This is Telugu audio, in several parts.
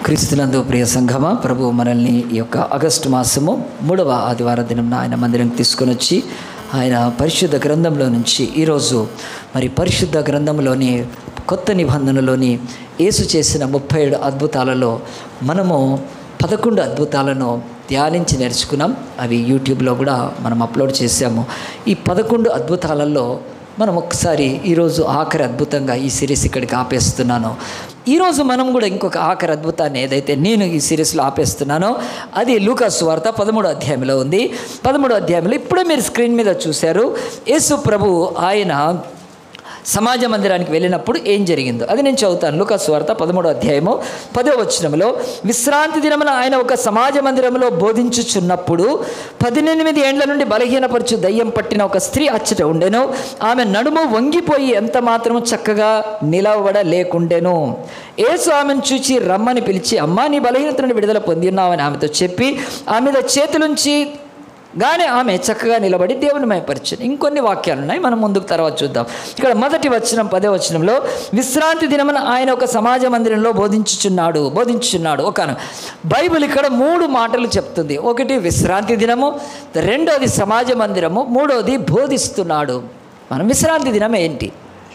క్రీస్తునందు ప్రియ సంఘమా ప్రభు మనల్ని ఈ యొక్క ఆగస్టు మాసము మూడవ ఆదివార దినంన ఆయన మందిరం తీసుకొని వచ్చి ఆయన పరిశుద్ధ గ్రంథంలో నుంచి ఈరోజు మరి పరిశుద్ధ గ్రంథంలోని కొత్త నిబంధనలోని యేసు చేసిన ముప్పై ఏడు అద్భుతాలలో మనము పదకొండు అద్భుతాలను ధ్యానించి నేర్చుకున్నాం అవి యూట్యూబ్లో కూడా మనం అప్లోడ్ చేశాము ఈ పదకొండు అద్భుతాలలో మనం ఒకసారి ఈరోజు ఆఖరి అద్భుతంగా ఈ సిరీస్ ఇక్కడికి ఆపేస్తున్నాను ఈరోజు మనం కూడా ఇంకొక ఆఖరి అద్భుతాన్ని ఏదైతే నేను ఈ సిరీస్లో ఆపేస్తున్నానో అది లూకాస్ వార్త పదమూడో అధ్యాయంలో ఉంది పదమూడో అధ్యాయంలో ఇప్పుడే మీరు స్క్రీన్ మీద చూశారు యేసు ప్రభు ఆయన సమాజ మందిరానికి వెళ్ళినప్పుడు ఏం జరిగిందో అది నేను చదువుతాను లుకాస్ వార్త పదమూడో అధ్యాయము పదో వచనంలో విశ్రాంతి దినమున ఆయన ఒక సమాజ మందిరంలో బోధించుచున్నప్పుడు పద్దెనిమిది ఏండ్ల నుండి బలహీనపరచు దయ్యం పట్టిన ఒక స్త్రీ అచ్చట ఉండెను ఆమె నడుము వంగిపోయి ఎంత మాత్రము చక్కగా నిలవబడ లేకుండెను ఏసు ఆమెను చూచి రమ్మని పిలిచి అమ్మా నీ బలహీనత నుండి విడుదల పొంది ఉన్నావని ఆమెతో చెప్పి ఆమె మీద చేతులుంచి గానే ఆమె చక్కగా నిలబడి దేవుని మయపరిచింది ఇంకొన్ని వాక్యాలు ఉన్నాయి మనం ముందుకు తర్వాత చూద్దాం ఇక్కడ మొదటి వచనం పదే వచనంలో విశ్రాంతి దినమున ఆయన ఒక సమాజ మందిరంలో బోధించుచున్నాడు బోధించుచున్నాడు ఒక బైబిల్ ఇక్కడ మూడు మాటలు చెప్తుంది ఒకటి విశ్రాంతి దినము రెండోది సమాజ మందిరము మూడోది బోధిస్తున్నాడు మనం విశ్రాంతి దినం ఏంటి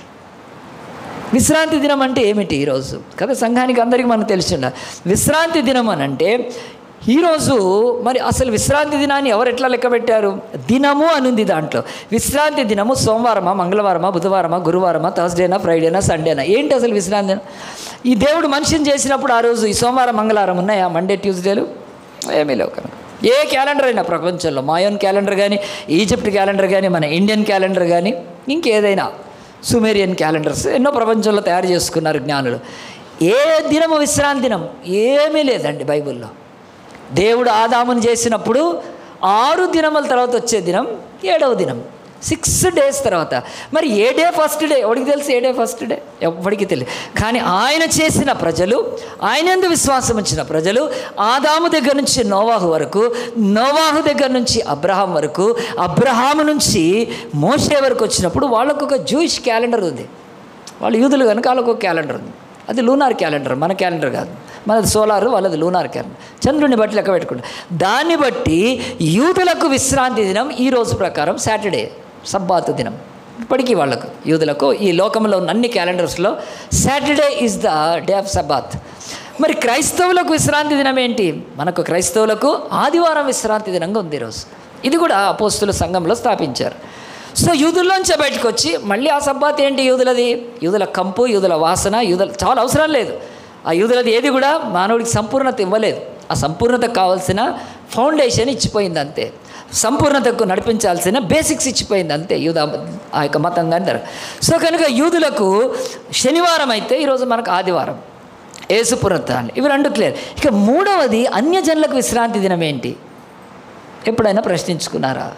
విశ్రాంతి దినం అంటే ఏమిటి ఈరోజు కదా సంఘానికి అందరికీ మనకు తెలిసిండ విశ్రాంతి దినం అని అంటే ఈరోజు మరి అసలు విశ్రాంతి దినాన్ని ఎవరు ఎట్లా లెక్క పెట్టారు దినము అనుంది దాంట్లో విశ్రాంతి దినము సోమవారమా మంగళవారమా బుధవారమా గురువారమా థర్స్డేనా ఫ్రైడేనా సండేనా ఏంటి అసలు విశ్రాంతి దినం ఈ దేవుడు మనిషిని చేసినప్పుడు ఆ రోజు ఈ సోమవారం మంగళవారం ఉన్నాయా మండే ట్యూస్డేలు ఏమీ లేవు కనుక ఏ క్యాలెండర్ అయినా ప్రపంచంలో మాయోన్ క్యాలెండర్ కానీ ఈజిప్ట్ క్యాలెండర్ కానీ మన ఇండియన్ క్యాలెండర్ కానీ ఇంకేదైనా సుమేరియన్ క్యాలెండర్స్ ఎన్నో ప్రపంచంలో తయారు చేసుకున్నారు జ్ఞానులు ఏ దినము విశ్రాంతి దినం ఏమీ లేదండి బైబిల్లో దేవుడు ఆదామును చేసినప్పుడు ఆరు దినముల తర్వాత వచ్చే దినం ఏడవ దినం సిక్స్ డేస్ తర్వాత మరి ఏ డే ఫస్ట్ డే ఎవడికి తెలుసు ఏ డే ఫస్ట్ డే ఎవరికి తెలియదు కానీ ఆయన చేసిన ప్రజలు ఆయన ఎందు విశ్వాసం ఉంచిన ప్రజలు ఆదాము దగ్గర నుంచి నోవాహు వరకు నోవాహు దగ్గర నుంచి అబ్రహాం వరకు అబ్రహాము నుంచి మోసే వరకు వచ్చినప్పుడు వాళ్ళకు ఒక జూయిష్ క్యాలెండర్ ఉంది వాళ్ళు యూదులు కనుక వాళ్ళకు ఒక క్యాలెండర్ ఉంది అది లూనార్ క్యాలెండర్ మన క్యాలెండర్ కాదు మనది సోలారు వాళ్ళది లూనార్ క్యాలెండర్ చంద్రుని బట్టి లెక్క పెట్టుకుంటారు దాన్ని బట్టి యూదులకు విశ్రాంతి దినం ఈ రోజు ప్రకారం సాటర్డే సబ్బాతు దినం ఇప్పటికీ వాళ్ళకు యూదులకు ఈ లోకంలో ఉన్న అన్ని క్యాలెండర్స్లో Saturday is the day of Sabbath మరి క్రైస్తవులకు విశ్రాంతి దినం ఏంటి మనకు క్రైస్తవులకు ఆదివారం విశ్రాంతి దినంగా ఉంది ఈరోజు ఇది కూడా అపోస్తుల సంఘంలో స్థాపించారు సో యూదుల్లోంచే బయటకు వచ్చి మళ్ళీ ఆ సబ్బాత్ ఏంటి యూదులది యూదుల కంపు యూదుల వాసన యూదుల చాలా అవసరం లేదు ఆ యూదులది ఏది కూడా మానవుడికి సంపూర్ణత ఇవ్వలేదు ఆ సంపూర్ణతకు కావాల్సిన ఫౌండేషన్ ఇచ్చిపోయింది అంతే సంపూర్ణతకు నడిపించాల్సిన బేసిక్స్ ఇచ్చిపోయింది అంతే యూద ఆ యొక్క మతం అంటారు సో కనుక యూదులకు శనివారం అయితే ఈరోజు మనకు ఆదివారం ఏసుపురత్తాన్ని ఇవి రెండు క్లియర్ ఇక మూడవది అన్యజనులకు విశ్రాంతి దినం ఏంటి ఎప్పుడైనా ప్రశ్నించుకున్నారా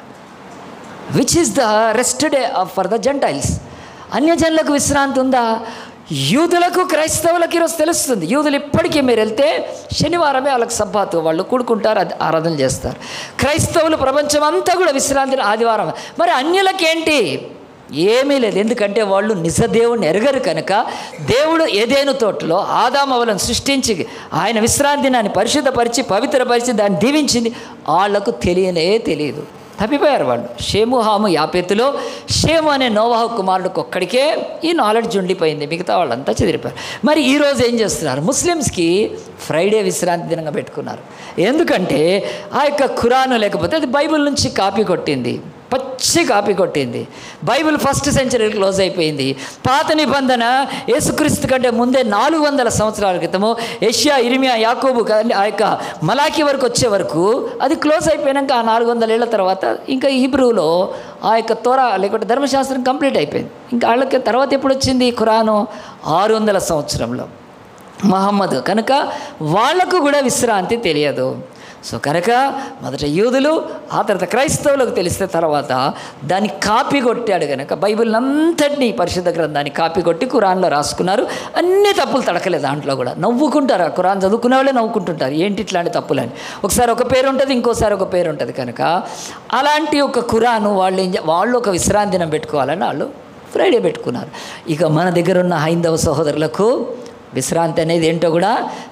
which is the rest day for the gentiles అన్యజనులకు విశ్రాంతి ఉందా యూదులకు క్రైస్తవులకు ఈరోజు తెలుస్తుంది యూదులు ఇప్పటికీ మీరు వెళ్తే శనివారమే వాళ్ళకి సబ్బాతు వాళ్ళు కూడుకుంటారు అది ఆరాధన చేస్తారు క్రైస్తవులు ప్రపంచం అంతా కూడా విశ్రాంతి ఆదివారం మరి అన్యులకేంటి ఏమీ లేదు ఎందుకంటే వాళ్ళు నిజ దేవుణ్ణి ఎరగరు కనుక దేవుడు ఏదేను తోటలో ఆదామవలను సృష్టించి ఆయన విశ్రాంతినాన్ని పరిశుద్ధపరిచి పవిత్రపరిచి దాన్ని దీవించింది వాళ్లకు తెలియనే తెలియదు తప్పిపోయారు వాళ్ళు షేము హాము యాపెత్తులో షేము అనే నోవాహు కుమారుడికి ఒక్కడికే ఈ నాలెడ్జ్ ఉండిపోయింది మిగతా వాళ్ళంతా చెదిరిపోయారు మరి ఈరోజు ఏం చేస్తున్నారు ముస్లిమ్స్కి ఫ్రైడే విశ్రాంతి దినంగా పెట్టుకున్నారు ఎందుకంటే ఆ యొక్క ఖురాను లేకపోతే అది బైబిల్ నుంచి కాపీ కొట్టింది పచ్చి కాపీ కొట్టింది బైబిల్ ఫస్ట్ సెంచరీ క్లోజ్ అయిపోయింది పాత నిబంధన యేసుక్రీస్తు కంటే ముందే నాలుగు వందల సంవత్సరాల క్రితము ఏషియా ఇరిమియా యాకోబు ఆ యొక్క మలాకి వరకు వచ్చే వరకు అది క్లోజ్ అయిపోయాక ఆ నాలుగు వందల ఏళ్ళ తర్వాత ఇంకా హీబ్రూలో ఆ యొక్క తోర లేకుంటే ధర్మశాస్త్రం కంప్లీట్ అయిపోయింది ఇంకా వాళ్ళకి తర్వాత ఎప్పుడు వచ్చింది ఖురాను ఆరు వందల సంవత్సరంలో మహమ్మద్ కనుక వాళ్లకు కూడా విశ్రాంతి తెలియదు సో కనుక మొదట యూదులు ఆ తర్వాత క్రైస్తవులకు తెలిసిన తర్వాత దాన్ని కాపీ కొట్టాడు కనుక బైబిల్ అంతటినీ పరిశుద్ధ గ్రంథాన్ని కాపీ కొట్టి కురాన్లో రాసుకున్నారు అన్ని తప్పులు తడకలేదు దాంట్లో కూడా నవ్వుకుంటారు ఆ కురాన్ చదువుకునే వాళ్ళే నవ్వుకుంటుంటారు ఏంటి ఇట్లాంటి తప్పులని ఒకసారి ఒక పేరు ఉంటుంది ఇంకోసారి ఒక పేరు ఉంటుంది కనుక అలాంటి ఒక కురాను వాళ్ళు ఏం చే- వాళ్ళు ఒక విశ్రాంతి దినం పెట్టుకోవాలని వాళ్ళు ఫ్రైడే పెట్టుకున్నారు ఇక మన దగ్గర ఉన్న హైందవ సహోదరులకు విశ్రాంతి అనేది ఏంటో కూడా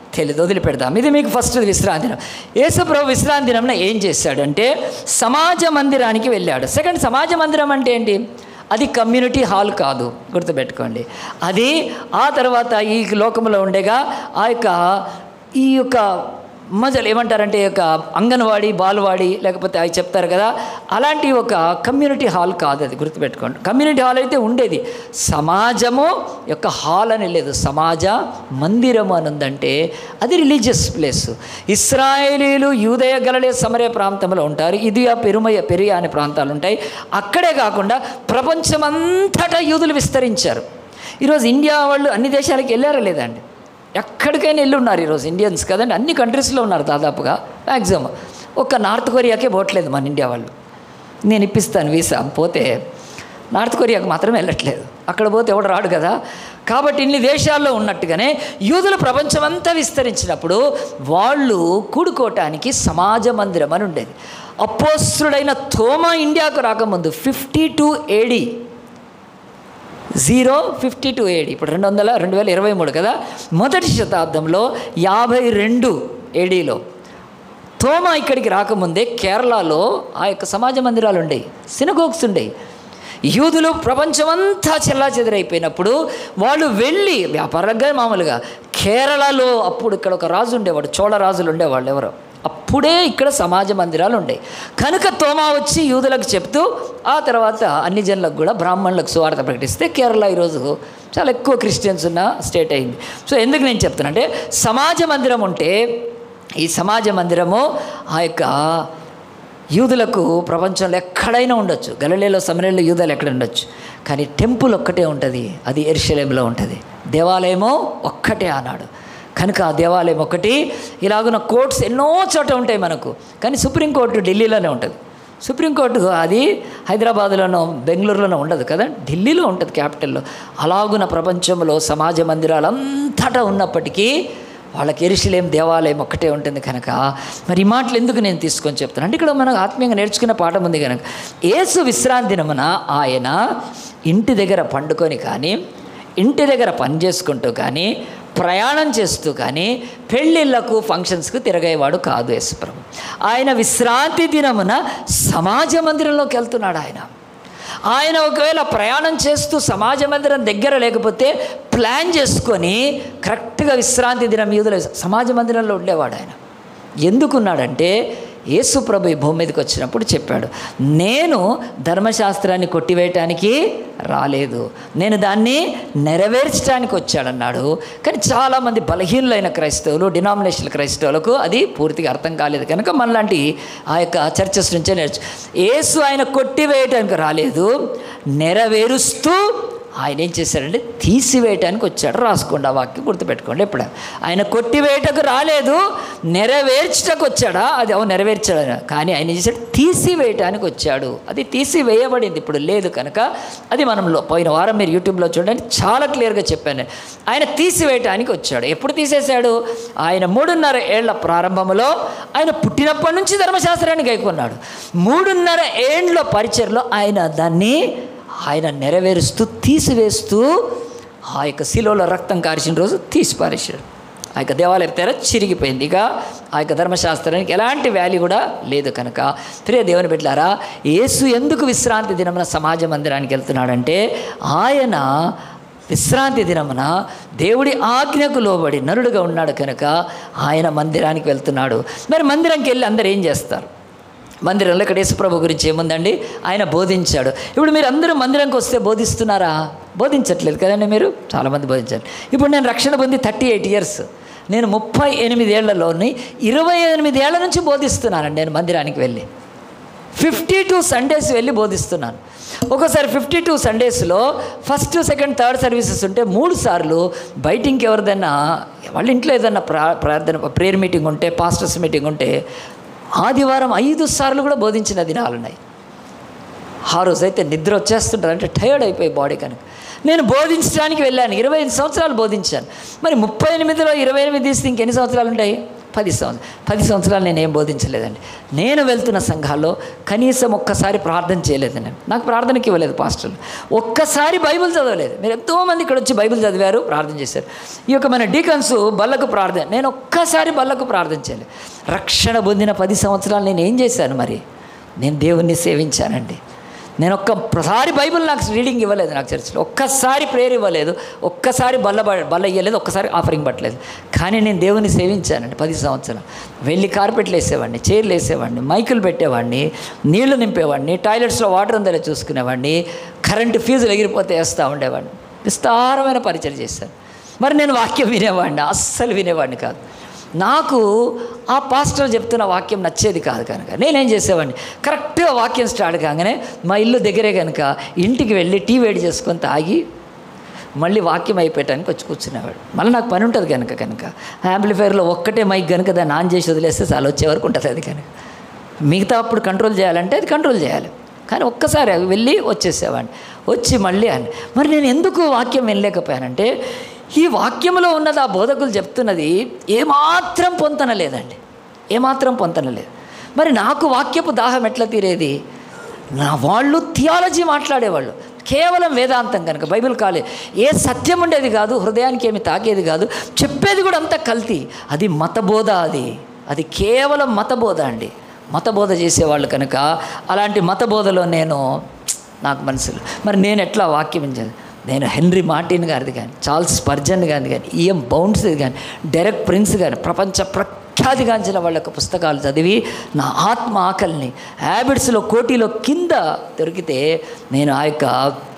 తెలియదు వదిలిపెడదాం ఇది మీకు ఫస్ట్ విశ్రాంతి దినం యేసుప్రభు విశ్రాంతి దినంన ఏం చేశాడంటే సమాజ మందిరానికి వెళ్ళాడు సెకండ్ సమాజ మందిరం అంటే ఏంటి అది కమ్యూనిటీ హాల్ కాదు గుర్తుపెట్టుకోండి అది ఆ తర్వాత ఈ లోకంలో ఉండేగా ఆ యొక్క ఈ యొక్క మజలు ఏమంటారంటే ఈ యొక్క అంగన్వాడీ బాలవాడి లేకపోతే అవి చెప్తారు కదా అలాంటి ఒక కమ్యూనిటీ హాల్ కాదు అది గుర్తుపెట్టుకోండి కమ్యూనిటీ హాల్ అయితే ఉండేది సమాజము యొక్క హాల్ అని లేదు సమాజ మందిరము అని ఉందంటే అది రిలీజియస్ ప్లేస్ ఇస్రాయేలీలు యూదయ గలలే సమరే ప్రాంతంలో ఉంటారు ఇది ఆ పెరుమయ పెరియ అనే ప్రాంతాలు ఉంటాయి అక్కడే కాకుండా ప్రపంచమంతటా యూదులు విస్తరించారు ఈరోజు ఇండియా వాళ్ళు అన్ని దేశాలకు వెళ్ళారా లేదండి ఎక్కడికైనా వెళ్ళి ఉన్నారు ఈరోజు ఇండియన్స్ కదండి అన్ని కంట్రీస్లో ఉన్నారు దాదాపుగా మ్యాక్సిమం ఒక్క నార్త్ కొరియాకే పోవట్లేదు మన ఇండియా వాళ్ళు నేను ఇప్పిస్తాను వీసా పోతే నార్త్ కొరియాకు మాత్రం వెళ్ళట్లేదు అక్కడ పోతే ఎవడు రాడు కదా కాబట్టి ఇన్ని దేశాల్లో ఉన్నట్టుగానే యూదులు ప్రపంచమంతా విస్తరించినప్పుడు వాళ్ళు కూడుకోవటానికి సమాజ మందిరం అని ఉండేది అపోస్తుడైన తోమా ఇండియాకు రాకముందు fifty two AD zero fifty two AD ఇప్పుడు రెండు వందల రెండు వేల ఇరవై మూడు కదా మొదటి శతాబ్దంలో యాభై రెండు ఏడీలో తోమా ఇక్కడికి రాకముందే కేరళలో ఆ యొక్క సమాజ మందిరాలు ఉండేవి సినగోగ్స్ ఉండేవి యూదులు ప్రపంచమంతా చెల్లా చెదరైపోయినప్పుడు వాళ్ళు వెళ్ళి వ్యాపారంగా మామూలుగా కేరళలో అప్పుడు ఇక్కడ ఒక రాజు ఉండేవాడు చోళ రాజులు ఉండేవాళ్ళు ఎవరో అప్పుడే ఇక్కడ సమాజ మందిరాలు ఉండేవి కనుక తోమా వచ్చి యూదులకు చెప్తూ ఆ తర్వాత అన్ని జనులకు కూడా బ్రాహ్మణులకు సువార్త ప్రకటిస్తే కేరళ ఈరోజు చాలా ఎక్కువ క్రిస్టియన్స్ ఉన్న స్టేట్ అయింది సో ఎందుకు నేను చెప్తున్నా అంటే సమాజ మందిరం ఉంటే ఈ సమాజ మందిరము ఆ యొక్క యూదులకు ప్రపంచంలో ఎక్కడైనా ఉండొచ్చు గలలేలో సమరంలో యూదులు ఎక్కడ ఉండొచ్చు కానీ టెంపుల్ ఒక్కటే ఉంటుంది అది ఎరుషలేంలో ఉంటుంది దేవాలయమో ఒక్కటే అన్నాడు కనుక ఆ దేవాలయం ఒకటి ఇలాగున్న కోర్ట్స్ ఎన్నో చోట ఉంటాయి మనకు కానీ సుప్రీంకోర్టు ఢిల్లీలోనే ఉంటుంది సుప్రీంకోర్టు అది హైదరాబాద్లోనో బెంగళూరులోనో ఉండదు కదా ఢిల్లీలో ఉంటుంది క్యాపిటల్లో అలాగున ప్రపంచంలో సమాజ మందిరాలు అంతటా ఉన్నప్పటికీ వాళ్ళకి ఎరుసలేం దేవాలయం ఒక్కటే ఉంటుంది కనుక మరి ఈ మాటలు ఎందుకు నేను తీసుకొని చెప్తాను అంటే ఇక్కడ మనకు ఆత్మీయంగా నేర్చుకున్న పాఠం ఉంది కనుక ఏసు విశ్రాంతి దినమున ఆయన ఇంటి దగ్గర పండుకొని కానీ ఇంటి దగ్గర పని చేసుకుంటూ కానీ ప్రయాణం చేస్తూ కానీ పెళ్ళిళ్ళకు ఫంక్షన్స్కు తిరగేవాడు కాదు యేసుప్రభు ఆయన విశ్రాంతి దినమున సమాజ మందిరంలోకి వెళ్తున్నాడు ఆయన ఆయన ఒకవేళ ప్రయాణం చేస్తూ సమాజ మందిరం దగ్గర లేకపోతే ప్లాన్ చేసుకొని కరెక్ట్గా విశ్రాంతి దినం యూదుల సమాజ మందిరంలో ఉండేవాడు ఆయన ఎందుకున్నాడంటే యేసు ప్రభు ఈ భూమి మీదకి వచ్చినప్పుడు చెప్పాడు నేను ధర్మశాస్త్రాన్ని కొట్టివేయటానికి రాలేదు నేను దాన్ని నెరవేర్చడానికి వచ్చాడన్నాడు కానీ చాలామంది బలహీనులైన క్రైస్తవులు డినామినేషనల్ క్రైస్తవులకు అది పూర్తిగా అర్థం కాలేదు కనుక మనలాంటి ఆ యొక్క చర్చస్ నుంచే నేర్చు యేసు ఆయన కొట్టివేయటానికి రాలేదు నెరవేరుస్తూ ఆయన ఏం చేశాడంటే తీసివేయటానికి వచ్చాడు రాసుకోండి ఆ వాక్యం గుర్తుపెట్టుకోండి ఎప్పుడు ఆయన కొట్టివేయటకు రాలేదు నెరవేర్చటకు వచ్చాడా అది అవును నెరవేర్చాడు ఆయన. కానీ ఆయన ఏం చేశాడు తీసివేయటానికి వచ్చాడు అది తీసివేయబడింది ఇప్పుడు లేదు కనుక అది మనంలో పోయిన వారం మీరు యూట్యూబ్లో చూడండి చాలా క్లియర్గా చెప్పాను ఆయన తీసివేయటానికి వచ్చాడు ఎప్పుడు తీసేశాడు ఆయన మూడున్నర ఏళ్ల ప్రారంభంలో ఆయన పుట్టినప్పటి నుంచి ధర్మశాస్త్రాన్ని గైకొన్నాడు మూడున్నర ఏండ్ల పరిచయలో ఆయన దాన్ని ఆయన నెరవేరుస్తూ తీసివేస్తూ ఆ యొక్క శిలోలో రక్తం కారిచిన రోజు తీసి పారేశాడు ఆ యొక్క దేవాలయం తెర చిరిగిపోయింది ఇక ఆ యొక్క ధర్మశాస్త్రానికి ఎలాంటి వాల్యూ కూడా లేదు కనుక ప్రియ దేవుని బిడ్డారా యేసు ఎందుకు విశ్రాంతి దినమున సమాజ మందిరానికి వెళ్తున్నాడంటే ఆయన విశ్రాంతి దినమున దేవుడి ఆజ్ఞకు లోబడి నరుడుగా ఉన్నాడు కనుక ఆయన మందిరానికి వెళ్తున్నాడు మరి మందిరంకి వెళ్ళి అందరు ఏం చేస్తారు మందిరంలో ఇక్కడ యేసుప్రభు గురించి ఏముందండి ఆయన బోధించాడు ఇప్పుడు మీరు అందరూ మందిరంకి వస్తే బోధిస్తున్నారా బోధించట్లేదు కదండి మీరు చాలామంది బోధించారు ఇప్పుడు నేను రక్షణ పొంది థర్టీ ఎయిట్ ఇయర్స్ నేను ముప్పై ఎనిమిదేళ్లలోని ఇరవై ఎనిమిదేళ్ల నుంచి బోధిస్తున్నానండి నేను మందిరానికి వెళ్ళి ఫిఫ్టీ టూ సండేస్ వెళ్ళి బోధిస్తున్నాను ఒకసారి ఫిఫ్టీ టూ సండేస్లో ఫస్ట్ సెకండ్ థర్డ్ సర్వీసెస్ ఉంటే మూడు సార్లు బయట ఇంకెవరిదైనా వాళ్ళ ఇంట్లో ఏదైనా ప్రా ప్రార్థన ప్రేయర్ మీటింగ్ ఉంటే పాస్టర్స్ మీటింగ్ ఉంటే ఆదివారం ఐదు సార్లు కూడా బోధించిన దినాలు ఉన్నాయి ఆ రోజు అయితే నిద్ర వచ్చేస్తుంటుంది అంటే టైర్డ్ అయిపోయి బాడీ కనుక నేను బోధించడానికి వెళ్ళాను ఇరవై ఐదు సంవత్సరాలు బోధించాను మరి ముప్పై ఎనిమిదిలో ఇరవై ఎనిమిది తీస్తే ఇంకెన్ని సంవత్సరాలు ఉంటాయి పది సంవత్సరాలు పది సంవత్సరాలు నేను ఏం బోధించలేదండి నేను వెళ్తున్న సంఘాల్లో కనీసం ఒక్కసారి ప్రార్థన చేయలేదు నేను నాకు ప్రార్థనకి ఇవ్వలేదు పాస్టర్లు ఒక్కసారి బైబిల్ చదవలేదు మీరు ఎంతోమంది ఇక్కడ వచ్చి బైబిల్ చదివారు ప్రార్థన చేశారు ఈ యొక్క మన డీకన్స్ బల్లకు ప్రార్థన నేను ఒక్కసారి బల్లకు ప్రార్థన చేయలేదు రక్షణ పొందిన పది సంవత్సరాలు నేను ఏం చేశాను మరి నేను దేవుణ్ణి సేవించానండి నేను ఒక్కసారి బైబిల్ నాకు రీడింగ్ ఇవ్వలేదు నాకు చర్చిలో ఒక్కసారి ప్రేయర్ ఇవ్వలేదు ఒక్కసారి బల్ల బ- బల్ల ఇవ్వలేదు ఒక్కసారి ఆఫరింగ్ పట్టలేదు కానీ నేను దేవుని సేవించానండి పది సంవత్సరాలు వెళ్ళి కార్పెట్లు వేసేవాడిని చైర్లు వేసేవాడిని మైకులు పెట్టేవాడిని నీళ్లు నింపేవాడిని టాయిలెట్స్లో వాటర్ ఉందో చూసుకునేవాడిని కరెంటు ఫీజులు ఎగిరిపోతే వేస్తూ ఉండేవాడిని విస్తారమైన పరిచయం చేశాను మరి నేను వాక్యం వినేవాడిని అస్సలు వినేవాడిని కాదు నాకు ఆ పాస్టర్ చెప్తున్న వాక్యం నచ్చేది కాదు కనుక నేనేం చేసేవాడిని కరెక్ట్గా వాక్యం స్టార్ట్ కాగానే మా ఇల్లు దగ్గరే కనుక ఇంటికి వెళ్ళి టీ వేడి చేసుకొని తాగి మళ్ళీ వాక్యం అయిపోయటానికి వచ్చి కూర్చునేవాడు మళ్ళీ నాకు పని ఉంటుంది కనుక కనుక యాంప్లిఫైర్లో ఒక్కటే మైక్ కనుక దాన్ని ఆన్ చేసి వదిలేస్తే చాలా వచ్చే వరకు ఉంటుంది అది కనుక మిగతా అప్పుడు కంట్రోల్ చేయాలంటే అది కంట్రోల్ చేయాలి కానీ ఒక్కసారి అవి వెళ్ళి వచ్చేసేవాడిని వచ్చి మళ్ళీ అని మరి నేను ఎందుకు వాక్యం వినలేకపోయానంటే ఈ వాక్యంలో ఉన్నది ఆ బోధకులు చెప్తున్నది ఏమాత్రం పొంతన లేదండి ఏమాత్రం పొంతన లేదు మరి నాకు వాక్యపు దాహం ఎట్లా తీరేది నా వాళ్ళు థియాలజీ మాట్లాడేవాళ్ళు కేవలం వేదాంతం కనుక బైబిల్ కాలే ఏ సత్యం ఉండేది కాదు హృదయానికి ఏమి తాకేది కాదు చెప్పేది కూడా అంతా కల్తీ అది మతబోధ అది అది కేవలం మతబోధ అండి మతబోధ చేసేవాళ్ళు కనుక అలాంటి మతబోధలో నేను నాకు మనసులో మరి నేను ఎట్లా వాక్యం వించాను నేను హెన్రీ మార్టిన్ గారిది కానీ చార్ల్స్ స్పర్జన్ గారిది కానీ ఈఎం బౌన్స్ది కానీ డెరెక్ ప్రిన్స్ కానీ ప్రపంచ ప్రఖ్యాతిగాంచిన వాళ్ళ యొక్క పుస్తకాలు చదివి నా ఆత్మ ఆకలిని హ్యాబిట్స్లో కోటిలో కింద దొరికితే నేను ఆ యొక్క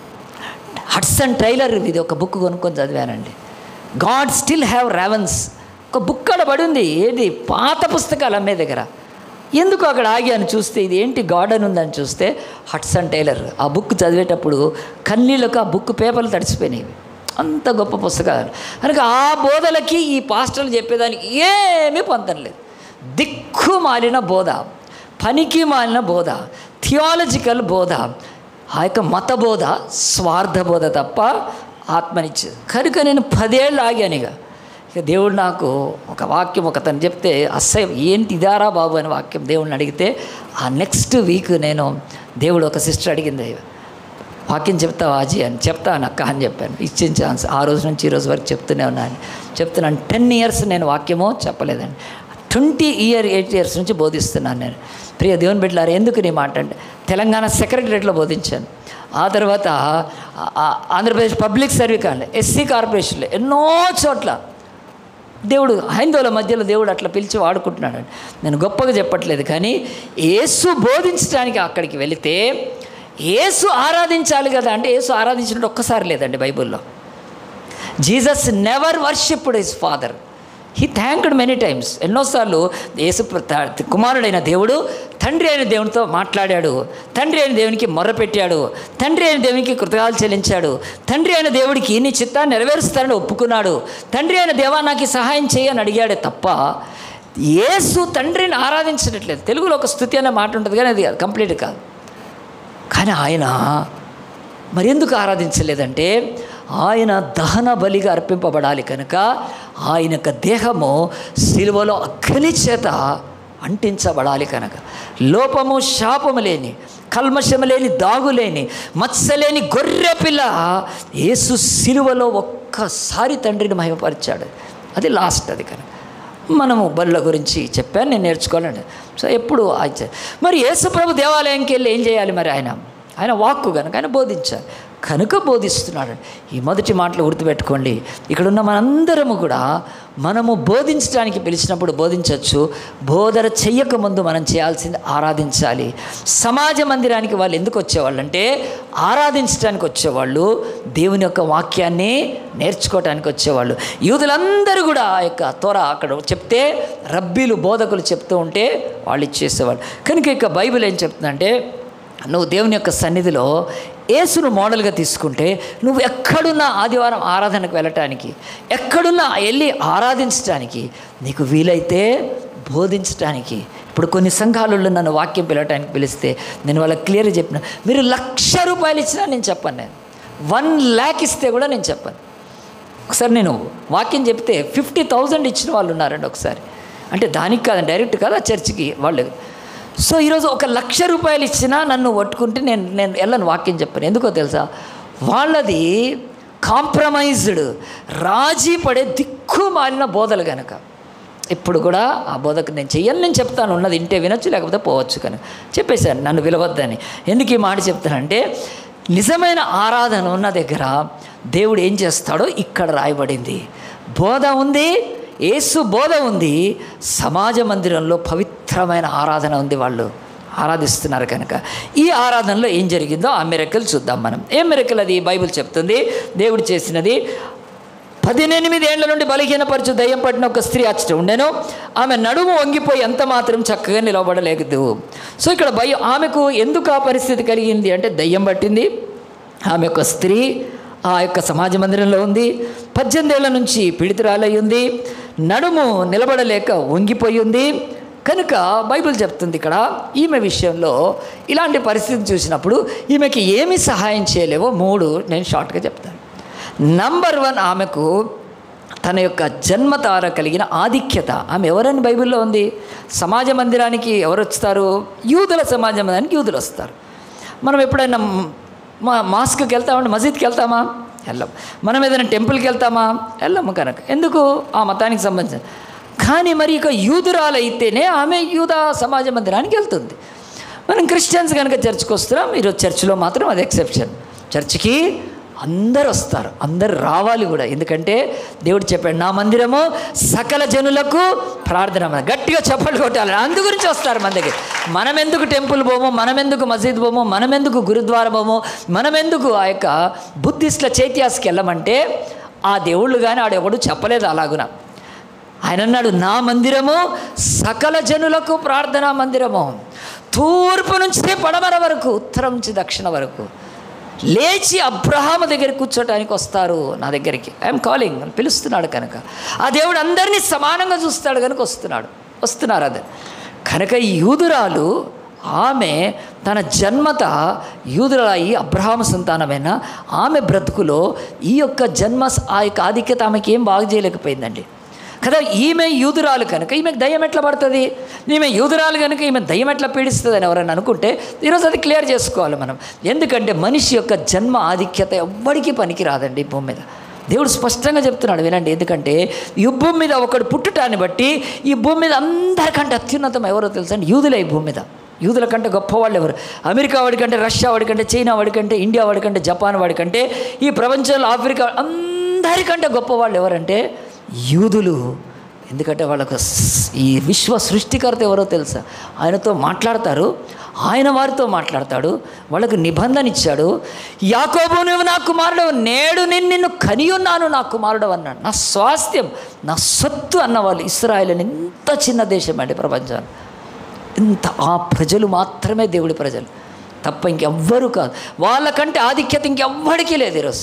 హడ్సన్ ట్రైలర్ ఇది ఒక బుక్ కొనుక్కొని చదివానండి గాడ్ స్టిల్ హ్యావ్ రావెన్స్ ఒక బుక్ అక్కడ పడి ఉంది ఏంటి పాత పుస్తకాలు అమ్మే దగ్గర ఎందుకు అక్కడ ఆగాను చూస్తే ఇది ఏంటి గాడ్ అని ఉందని చూస్తే హట్సన్ టైలర్ ఆ బుక్ చదివేటప్పుడు కన్నీళ్ళకు ఆ బుక్ పేపర్లు తడిసిపోయినాయి అంత గొప్ప పుస్తకాలు కనుక ఆ బోధలకి ఈ పాస్టర్లు చెప్పేదానికి ఏమీ పొందలేదు దిక్కు మాలిన బోధ పనికి మాలిన బోధ థియాలజికల్ బోధ ఆ యొక్క మత బోధ స్వార్థ బోధ తప్ప ఆత్మనిచ్చేది కనుక నేను పదేళ్ళు ఆగాను ఇక ఇక దేవుడు నాకు ఒక వాక్యం ఒక తను చెప్తే అస్సహ్యం ఏంటి ఇదారా బాబు అని వాక్యం దేవుడిని అడిగితే ఆ నెక్స్ట్ వీక్ నేను దేవుడు ఒక సిస్టర్ అడిగింది వాక్యం చెప్తావా అజీ అని చెప్తాను అక్క అని చెప్పాను ఇచ్చిన ఛాన్స్ ఆ రోజు నుంచి ఈ రోజు వరకు చెప్తూనే ఉన్నాను చెప్తున్నాను టెన్ ఇయర్స్ నేను వాక్యమో చెప్పలేదండి ట్వంటీ ఇయర్ ఎయిట్ ఇయర్స్ నుంచి బోధిస్తున్నాను నేను ప్రియ దేవుని బిడ్డలారు ఎందుకు నీ మాట అంటే తెలంగాణ సెక్రటరేట్లో బోధించాను ఆ తర్వాత ఆ- ఆ ఆంధ్రప్రదేశ్ పబ్లిక్ సర్వీస్ కానీ ఎస్సీ కార్పొరేషన్లో ఎన్నో చోట్ల దేవుడు హైందవుల మధ్యలో దేవుడు అట్లా పిలిచి వాడుకుంటున్నాడు నేను గొప్పగా చెప్పట్లేదు కానీ యేసు బోధించడానికి అక్కడికి వెళితే యేసు ఆరాధించాలి కదా అంటే యేసు ఆరాధించినట్టు ఒక్కసారి లేదండి బైబిల్లో Jesus never worshipped his father he thanked many times ఎన్నోసార్లు యేసు ప్ర- త- కుమారుడైన దేవుడు తండ్రి అయిన దేవునితో మాట్లాడాడు తండ్రి అయిన దేవునికి మొర్రపెట్టాడు తండ్రి అయిన దేవునికి కృతజ్ఞతలు చెల్లించాడు తండ్రి అయిన దేవుడికి నీ చిత్తాన్ని నెరవేరుస్తానని ఒప్పుకున్నాడు తండ్రి అయిన దేవా నాకు ఈ సహాయం చేయని అడిగాడే తప్ప యేసు తండ్రిని ఆరాధించట్లేదు తెలుగులో ఒక స్థుతి అనే మాట ఉంటుంది కానీ అది కంప్లీట్ కాదు కానీ ఆయన మరి ఎందుకు ఆరాధించలేదంటే ఆయన దహన బలిగా అర్పింపబడాలి కనుక ఆయన యొక్క దేహము సిలువలో అగ్ని చేత అంటించబడాలి కనుక లోపము శాపము లేని కల్మషము లేని దాగు లేని మత్స లేని గొర్రె పిల్ల యేసు సిలువలో ఒక్కసారి తండ్రిని మహిమపరిచాడు అది లాస్ట్ అది కనుక మనము బల్ల గురించి చెప్పాను నేను నేర్చుకోవాలండి సో ఎప్పుడు ఆచ- మరి యేసుప్రభు దేవాలయంకి వెళ్ళి ఏం చేయాలి మరి ఆయన ఆయన వాక్కు కనుక ఆయన బోధించాలి కనుక బోధిస్తున్నాడు ఈ మొదటి మాటలు గుర్తుపెట్టుకోండి ఇక్కడ ఉన్న మనందరము కూడా మనము బోధించడానికి పిలిచినప్పుడు బోధించవచ్చు బోధన చెయ్యక ముందు మనం చేయాల్సింది ఆరాధించాలి సమాజ మందిరానికి వాళ్ళు ఎందుకు వచ్చేవాళ్ళు అంటే ఆరాధించడానికి వచ్చేవాళ్ళు దేవుని యొక్క వాక్యాన్ని నేర్చుకోవటానికి వచ్చేవాళ్ళు యూదులందరూ కూడా ఆ యొక్క త్వర అక్కడ చెప్తే రబ్బీలు బోధకులు చెప్తూ ఉంటే వాళ్ళు ఇచ్చేసేవాళ్ళు కనుక ఇక బైబిల్ ఏం చెప్తుందంటే నువ్వు దేవుని యొక్క సన్నిధిలో యేసును మోడల్గా తీసుకుంటే నువ్వు ఎక్కడున్నా ఆదివారం ఆరాధనకు వెళ్ళటానికి ఎక్కడున్నా వెళ్ళి ఆరాధించడానికి నీకు వీలైతే బోధించడానికి ఇప్పుడు కొన్ని సంఘాలలో నన్ను వాక్యం పిలవటానికి పిలిస్తే నేను వాళ్ళకి క్లియర్గా చెప్పిన మీరు లక్ష రూపాయలు ఇచ్చినా నేను చెప్పను నేను వన్ ల్యాక్ ఇస్తే కూడా నేను చెప్పను ఒకసారి నేను వాక్యం చెప్తే ఫిఫ్టీ థౌజండ్ ఇచ్చిన వాళ్ళు ఉన్నారండి ఒకసారి అంటే దానికి కాదు డైరెక్ట్ కాదు ఆ చర్చికి వాళ్ళు సో ఈరోజు ఒక లక్ష రూపాయలు ఇచ్చినా నన్ను పట్టుకుంటే నేను నేను వెళ్ళను వాక్యం చెప్పాను ఎందుకో తెలుసా వాళ్ళది కాంప్రమైజ్డ్ రాజీ పడే దిక్కు మారిన బోధలు కనుక ఇప్పుడు కూడా ఆ బోధకు నేను చెయ్యను నేను చెప్తాను ఉన్నది ఇంటే వినొచ్చు లేకపోతే పోవచ్చు కనుక చెప్పేశాను నన్ను విలవద్దని ఎందుకు ఈ మాట చెప్తానంటే నిజమైన ఆరాధన ఉన్న దగ్గర దేవుడు ఏం చేస్తాడో ఇక్కడ రాయబడింది బోధ ఉంది యేసు బోధ ఉంది సమాజ మందిరంలో పవిత్రమైన ఆరాధన ఉంది వాళ్ళు ఆరాధిస్తున్నారు కనుక ఈ ఆరాధనలో ఏం జరిగిందో ఆ మెరకలు చూద్దాం మనం ఏం మెరకలు అది బైబిల్ చెప్తుంది దేవుడు చేసినది పదినెనిమిది ఏళ్ల నుండి బలహీనపరచు దయ్యం పట్టిన ఒక స్త్రీ అచ్చట ఉండెను ఆమె నడుము వంగిపోయి ఎంత మాత్రం చక్కగా నిలవబడలేదు సో ఇక్కడ భయం ఆమెకు ఎందుకు ఆ పరిస్థితి కలిగింది అంటే దయ్యం పట్టింది ఆమె యొక్క స్త్రీ ఆ యొక్క సమాజ మందిరంలో ఉంది పద్దెనిమిది ఏళ్ల నుంచి పీడితురాలై ఉంది నడుము నిలబడలేక వంగిపోయి ఉంది కనుక బైబిల్ చెప్తుంది ఇక్కడ ఈమె విషయంలో ఇలాంటి పరిస్థితి చూసినప్పుడు ఈమెకి ఏమి సహాయం చేయలేవో మూడు నేను షార్ట్గా చెప్తాను నంబర్ వన్ ఆమెకు తన యొక్క జన్మతార కలిగిన ఆధిక్యత ఆమె ఎవరని బైబిల్లో ఉంది సమాజ మందిరానికి ఎవరు వస్తారు యూదుల సమాజ మందిరానికి యూదులు వస్తారు మనం ఎప్పుడైనా మా మాస్క్కి వెళ్తామంటే మసీద్కి వెళ్తామా వెళ్ళం మనం ఏదైనా టెంపుల్కి వెళ్తామా వెళ్ళము కనుక ఎందుకు ఆ మతానికి సంబంధించిన కానీ మరి ఇక యూదురాలైతేనే ఆమె యూద సమాజ మందిరానికి వెళ్తుంది మనం క్రిస్టియన్స్ కనుక చర్చ్కి వస్తున్నాం ఈరోజు చర్చిలో మాత్రం అది ఎక్సెప్షన్ చర్చికి అందరు వస్తారు అందరు రావాలి కూడా ఎందుకంటే దేవుడు చెప్పాడు నా మందిరము సకల జనులకు ప్రార్థన మందిరం." గట్టిగా చప్పట్లు కొట్టాలి అందు గురించి వస్తారు మన దగ్గర మనం ఎందుకు టెంపుల్ పోమో మనం ఎందుకు మసీద్ పోమో మనం ఎందుకు గురుద్వార పోమో మనం ఎందుకు ఆ యొక్క బుద్ధిస్టుల చైత్యాస్కి వెళ్ళమంటే ఆ దేవుళ్ళు కానీ ఆడెవడు చెప్పలేదు అలాగున ఆయన అన్నాడు నా మందిరము సకల జనులకు ప్రార్థనా మందిరము తూర్పు నుంచి పడమర వరకు ఉత్తరం నుంచి దక్షిణ వరకు లేచి అబ్రహాము దగ్గర కూర్చోటానికి వస్తారు నా దగ్గరికి ఐఎమ్ కాలింగ్ పిలుస్తున్నాడు కనుక ఆ దేవుడు అందరినీ సమానంగా చూస్తాడు కనుక వస్తున్నాడు వస్తున్నారు అది కనుక ఈ యూదురాలు ఆమె తన జన్మత యూదురాయి అబ్రహాము సంతానమైన ఆమె బ్రతుకులో ఈ యొక్క జన్మ ఆ యొక్క ఆధిక్యత ఆమెకి ఏం బాగు చేయలేకపోయిందండి కదా ఈమె యూదురాలు కనుక ఈమెకు దయ్యం ఎట్లా పడుతుంది ఈమె యూదురాలు కనుక ఈమె దయ్యం ఎట్లా పీడిస్తుంది అని ఎవరైనా అనుకుంటే ఈరోజు అది క్లియర్ చేసుకోవాలి మనం ఎందుకంటే మనిషి యొక్క జన్మ ఆధిక్యత ఎవ్వడికి పనికి రాదండి ఈ భూమి మీద దేవుడు స్పష్టంగా చెప్తున్నాడు వినండి ఎందుకంటే ఈ భూమి మీద ఒకడు పుట్టుటాన్ని బట్టి ఈ భూమి మీద అందరికంటే అత్యున్నతం ఎవరో తెలుసా అండి యూదులే ఈ భూమి మీద యూదుల కంటే గొప్పవాళ్ళు ఎవరు అమెరికా వాడికంటే రష్యా వాడికంటే చైనా వాడికంటే ఇండియా వాడికంటే జపాన్ వాడికంటే ఈ ప్రపంచంలో ఆఫ్రికా అందరికంటే గొప్పవాళ్ళు ఎవరంటే యూదులు ఎందుకంటే వాళ్ళకు స్- ఈ విశ్వ సృష్టికర్త ఎవరో తెలుసా ఆయనతో మాట్లాడతారు ఆయన వారితో మాట్లాడతాడు వాళ్ళకు నిబంధన ఇచ్చాడు యాకోబు నువ్వు నా కుమారుడు నేడు నేను నిన్ను కని ఉన్నాను నా కుమారుడు అన్నాడు నా స్వాస్థ్యం నా సొత్తు అన్న వాళ్ళు ఇస్రాయల్ అని ఎంత చిన్న దేశం అండి ప్రపంచాన్ని ఇంత ఆ ప్రజలు మాత్రమే దేవుడి ప్రజలు తప్ప ఇంకెవ్వరూ కాదు వాళ్ళకంటే ఆధిక్యత ఇంకెవ్వడికి లేదు ఈరోజు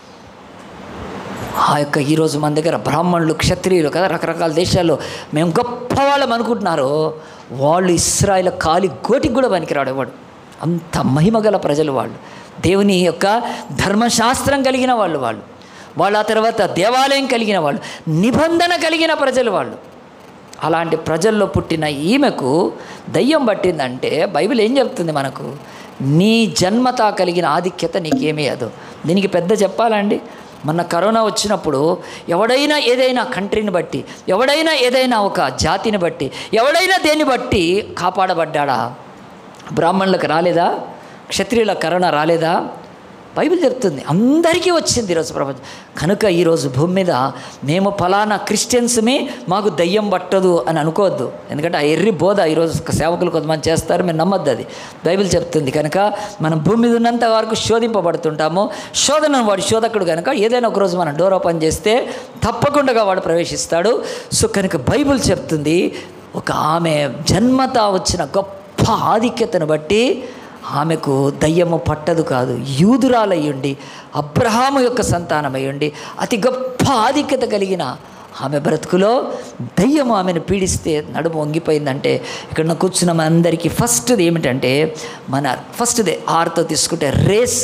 ఆ యొక్క ఈరోజు మన దగ్గర బ్రాహ్మణులు క్షత్రియులు కదా రకరకాల దేశాల్లో మేము గొప్ప వాళ్ళం అనుకుంటున్నారు వాళ్ళు ఇస్రాయిల్ కాలి గోటికి కూడా పనికిరాడు ఎవడు అంత మహిమగల ప్రజలు వాళ్ళు దేవుని యొక్క ధర్మశాస్త్రం కలిగిన వాళ్ళు వాళ్ళు వాళ్ళ ఆ తర్వాత దేవాలయం కలిగిన వాళ్ళు నిబంధన కలిగిన ప్రజలు వాళ్ళు అలాంటి ప్రజల్లో పుట్టిన ఈమెకు దయ్యం పట్టిందంటే బైబిల్ ఏం చెప్తుంది మనకు నీ జన్మత కలిగిన ఆధిక్యత నీకేమీ అదు దీనికి పెద్ద చెప్పాలండి మొన్న కరోనా వచ్చినప్పుడు ఎవడైనా ఏదైనా కంట్రీని బట్టి ఎవడైనా ఏదైనా ఒక జాతిని బట్టి ఎవడైనా దేన్ని బట్టి కాపాడబడ్డాడా బ్రాహ్మణులకు రాలేదా క్షత్రియుల కరోనా రాలేదా బైబిల్ చెప్తుంది అందరికీ వచ్చింది ఈరోజు ప్రపంచం కనుక ఈరోజు భూమి మీద మేము ఫలానా క్రిస్టియన్స్మి మాకు దయ్యం పట్టదు అని అనుకోవద్దు ఎందుకంటే ఆ ఎర్రి బోధ ఈరోజు సేవకులు కొంతమంది చేస్తారు మేము నమ్మద్దు అది బైబిల్ చెప్తుంది కనుక మనం భూమి మీద ఉన్నంత వరకు శోధింపబడుతుంటాము శోధన వాడు శోధకుడు కనుక ఏదైనా ఒకరోజు మనం డోర్ ఓపెన్ చేస్తే తప్పకుండా వాడు ప్రవేశిస్తాడు సో కనుక బైబిల్ చెప్తుంది ఒక ఆమె జన్మత వచ్చిన గొప్ప ఆధిక్యతను బట్టి ఆమెకు దయ్యము పట్టదు కాదు యూదురాలయ్యుండి అబ్రహాము యొక్క సంతానమయ్యుండి అతి గొప్ప ఆధిక్యత కలిగిన ఆమె బ్రతుకులో దయ్యము ఆమెను పీడిస్తే నడుము వంగిపోయిందంటే ఇక్కడ ఉన్న కూర్చున్న మనందరికీ ఫస్ట్ది ఏమిటంటే మన ఫస్ట్దే ఆరుతో తీసుకుంటే రేస్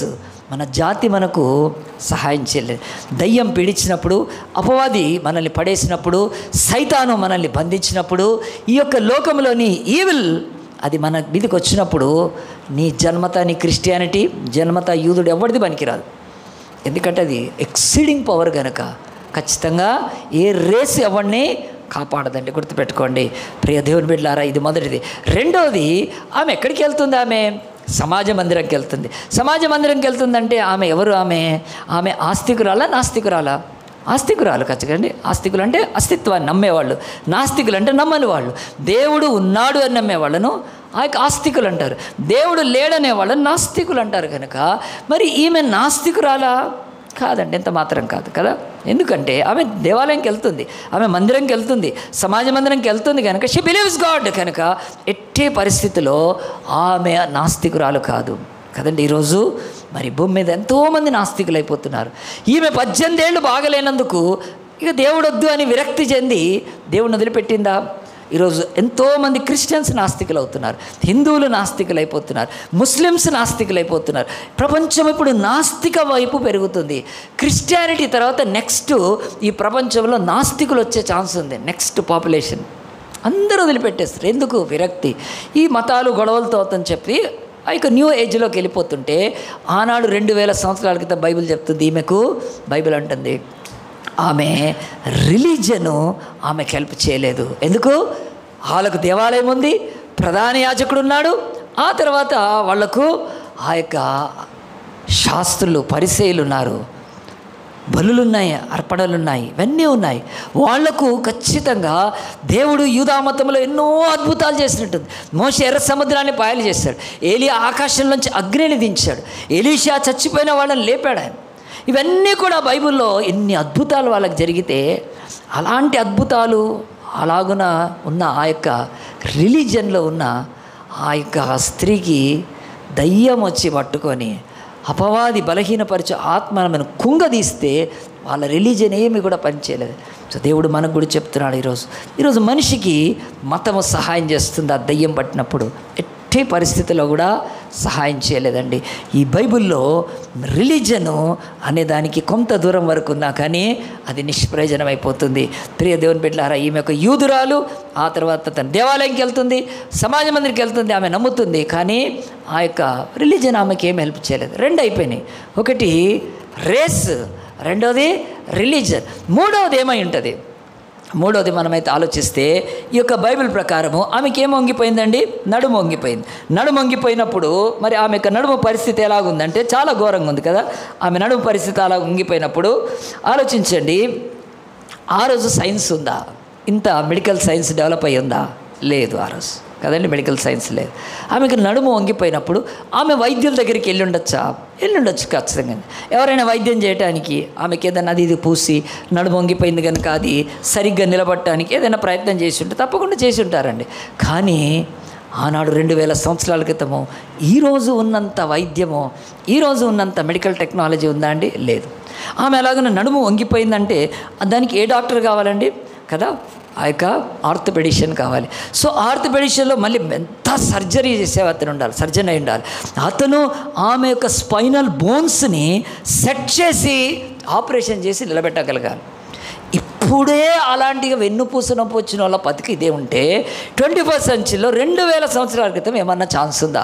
మన జాతి మనకు సహాయం చేయలేదు దయ్యం పీడించినప్పుడు అపవాది మనల్ని పడేసినప్పుడు సైతాను మనల్ని బంధించినప్పుడు ఈ యొక్క లోకంలోని ఈవిల్ అది మన మీదకి వచ్చినప్పుడు నీ జన్మత నీ క్రిస్టియానిటీ జన్మత యూదుడు ఎవరిది పనికిరాదు ఎందుకంటే అది ఎక్సీడింగ్ పవర్ కనుక ఖచ్చితంగా ఏ రేసు ఎవరిని కాపాడదండి గుర్తుపెట్టుకోండి ప్రియ దేవుని బిడ్డలారా ఇది మొదటిది రెండవది ఆమె ఎక్కడికి వెళ్తుంది ఆమె సమాజ మందిరంకి వెళ్తుంది సమాజ మందిరంకి వెళ్తుందంటే ఆమె ఎవరు ఆమె ఆమె ఆస్తికురాలా నాస్తికురాలా ఆస్తికురాలు ఖచ్చితండి ఆస్తికులు అంటే అస్తిత్వాన్ని నమ్మేవాళ్ళు నాస్తికులు అంటే నమ్మని వాళ్ళు దేవుడు ఉన్నాడు అని నమ్మేవాళ్ళను ఆ యొక్క ఆస్తికులు అంటారు దేవుడు లేడనే వాళ్ళని నాస్తికులు అంటారు కనుక మరి ఈమె నాస్తికురాలా కాదండి ఎంత మాత్రం కాదు కదా ఎందుకంటే ఆమె దేవాలయంకి వెళ్తుంది ఆమె మందిరంకి వెళ్తుంది సమాజ మందిరంకి వెళ్తుంది కనుక షీ బిలీవ్స్ గాడ్ కనుక ఎట్టే పరిస్థితిలో ఆమె నాస్తికురాలు కాదు కదండి ఈరోజు మరి భూమి మీద ఎంతోమంది నాస్తికులు అయిపోతున్నారు ఈమె పద్దెనిమిది ఏళ్ళు బాగలేనందుకు ఇక దేవుడు వద్దు అని విరక్తి చెంది దేవుడిని వదిలిపెట్టిందా ఈరోజు ఎంతోమంది క్రిస్టియన్స్ నాస్తికులు అవుతున్నారు హిందువులు నాస్తికులు అయిపోతున్నారు ముస్లిమ్స్ నాస్తికులు అయిపోతున్నారు ప్రపంచం ఇప్పుడు నాస్తిక వైపు పెరుగుతుంది క్రిస్టియానిటీ తర్వాత నెక్స్ట్ ఈ ప్రపంచంలో నాస్తికులు వచ్చే ఛాన్స్ ఉంది నెక్స్ట్ పాపులేషన్ అందరూ వదిలిపెట్టేస్తారు ఎందుకు విరక్తి ఈ మతాలు గొడవలతో అవుతుందని చెప్పి ఆ యొక్క న్యూ ఏజ్లోకి వెళ్ళిపోతుంటే ఆనాడు రెండు వేల సంవత్సరాల క్రితం బైబిల్ చెప్తుంది ఈమెకు బైబిల్ అంటుంది ఆమె రిలీజను ఆమెకు హెల్ప్ చేయలేదు ఎందుకు వాళ్ళకు దేవాలయం ఉంది ప్రధాన యాజకుడు ఉన్నాడు ఆ తర్వాత వాళ్లకు ఆ యొక్క శాస్త్రులు పరిచయులు ఉన్నారు బలులున్నాయి అర్పణలున్నాయి ఇవన్నీ ఉన్నాయి వాళ్లకు ఖచ్చితంగా దేవుడు యూదామతంలో ఎన్నో అద్భుతాలు చేసినట్టుంది మోస ఎర్ర సముద్రాన్ని పాయలు చేశాడు ఏలియా ఆకాశంలోంచి అగ్నిని దించాడు ఎలీషా చచ్చిపోయిన వాళ్ళని లేపాడు ఆయన ఇవన్నీ కూడా బైబిల్లో ఎన్ని అద్భుతాలు వాళ్ళకి జరిగితే అలాంటి అద్భుతాలు అలాగున ఉన్న ఆ యొక్క రిలీజన్లో ఉన్న ఆ యొక్క స్త్రీకి దయ్యం వచ్చి పట్టుకొని అపవాది బలహీనపరిచే ఆత్మను కుంగదీస్తే వాళ్ళ రిలీజన్ ఏమి కూడా పనిచేయలేదు సో దేవుడు మనకు కూడా చెప్తున్నాడు ఈరోజు ఈరోజు మనిషికి మతము సహాయం చేస్తుంది ఆ దయ్యం పట్టినప్పుడు ఎట్టి పరిస్థితిలో కూడా సహాయం చేయలేదండి ఈ బైబిల్లో రిలీజను అనే దానికి కొంత దూరం వరకు ఉన్నా కానీ అది నిష్ప్రయోజనం అయిపోతుంది ప్రియ దేవుని బిడ్డలారా ఈమె ఒక యూదురాలు ఆ తర్వాత తన దేవాలయంకి వెళ్తుంది సమాజ మందిరికి వెళ్తుంది ఆమె నమ్ముతుంది కానీ ఆ యొక్క రిలీజన్ ఆమెకి ఏం హెల్ప్ చేయలేదు రెండు అయిపోయినాయి ఒకటి రేస్ రెండవది రిలీజన్ మూడవది ఏమై ఉంటుంది మూడవది మనమైతే ఆలోచిస్తే ఈ యొక్క బైబిల్ ప్రకారము ఆమెకి ఏం వంగిపోయిందండి నడుము వంగిపోయింది నడుము వంగిపోయినప్పుడు మరి ఆమె యొక్క నడుము పరిస్థితి ఎలాగుందంటే చాలా ఘోరంగా ఉంది కదా ఆమె నడుము పరిస్థితి అలా వంగిపోయినప్పుడు ఆలోచించండి ఆ రోజు సైన్స్ ఉందా ఇంత మెడికల్ సైన్స్ డెవలప్ అయ్యి ఉందా లేదు ఆ రోజు కదండి మెడికల్ సైన్స్ లేదు ఆమెకు నడుము వంగిపోయినప్పుడు ఆమె వైద్యుల దగ్గరికి వెళ్ళి ఉండొచ్చా వెళ్ళి ఉండొచ్చు ఖచ్చితంగా ఎవరైనా వైద్యం చేయడానికి ఆమెకి ఏదైనా అది ఇది పూసి నడుము వంగిపోయింది కనుక అది సరిగ్గా నిలబడటానికి ఏదైనా ప్రయత్నం చేసి ఉంటే తప్పకుండా చేసి ఉంటారండి కానీ ఆనాడు రెండు వేల సంవత్సరాల క్రితము ఈరోజు ఉన్నంత వైద్యము ఈరోజు ఉన్నంత మెడికల్ టెక్నాలజీ ఉందా అండి లేదు ఆమె ఎలాగైనా నడుము వంగిపోయిందంటే దానికి ఏ డాక్టర్ కావాలండి కదా ఆ యొక్క ఆర్థోపెడిషియన్ కావాలి సో ఆర్థోపెడిషియన్లో మళ్ళీ ఎంత సర్జరీ చేసే అతను ఉండాలి సర్జన్ అయి ఉండాలి అతను ఆమె యొక్క స్పైనల్ బోన్స్ని సెట్ చేసి ఆపరేషన్ చేసి నిలబెట్టగలగాలి ఇప్పుడే అలాంటిగా వెన్నుపూస నొప్పి వచ్చిన వాళ్ళ బతికి ఇదే ఉంటే ట్వంటీ ఫస్ట్ సెంచరీలో రెండు వేల సంవత్సరాల క్రితం ఏమన్నా ఛాన్స్ ఉందా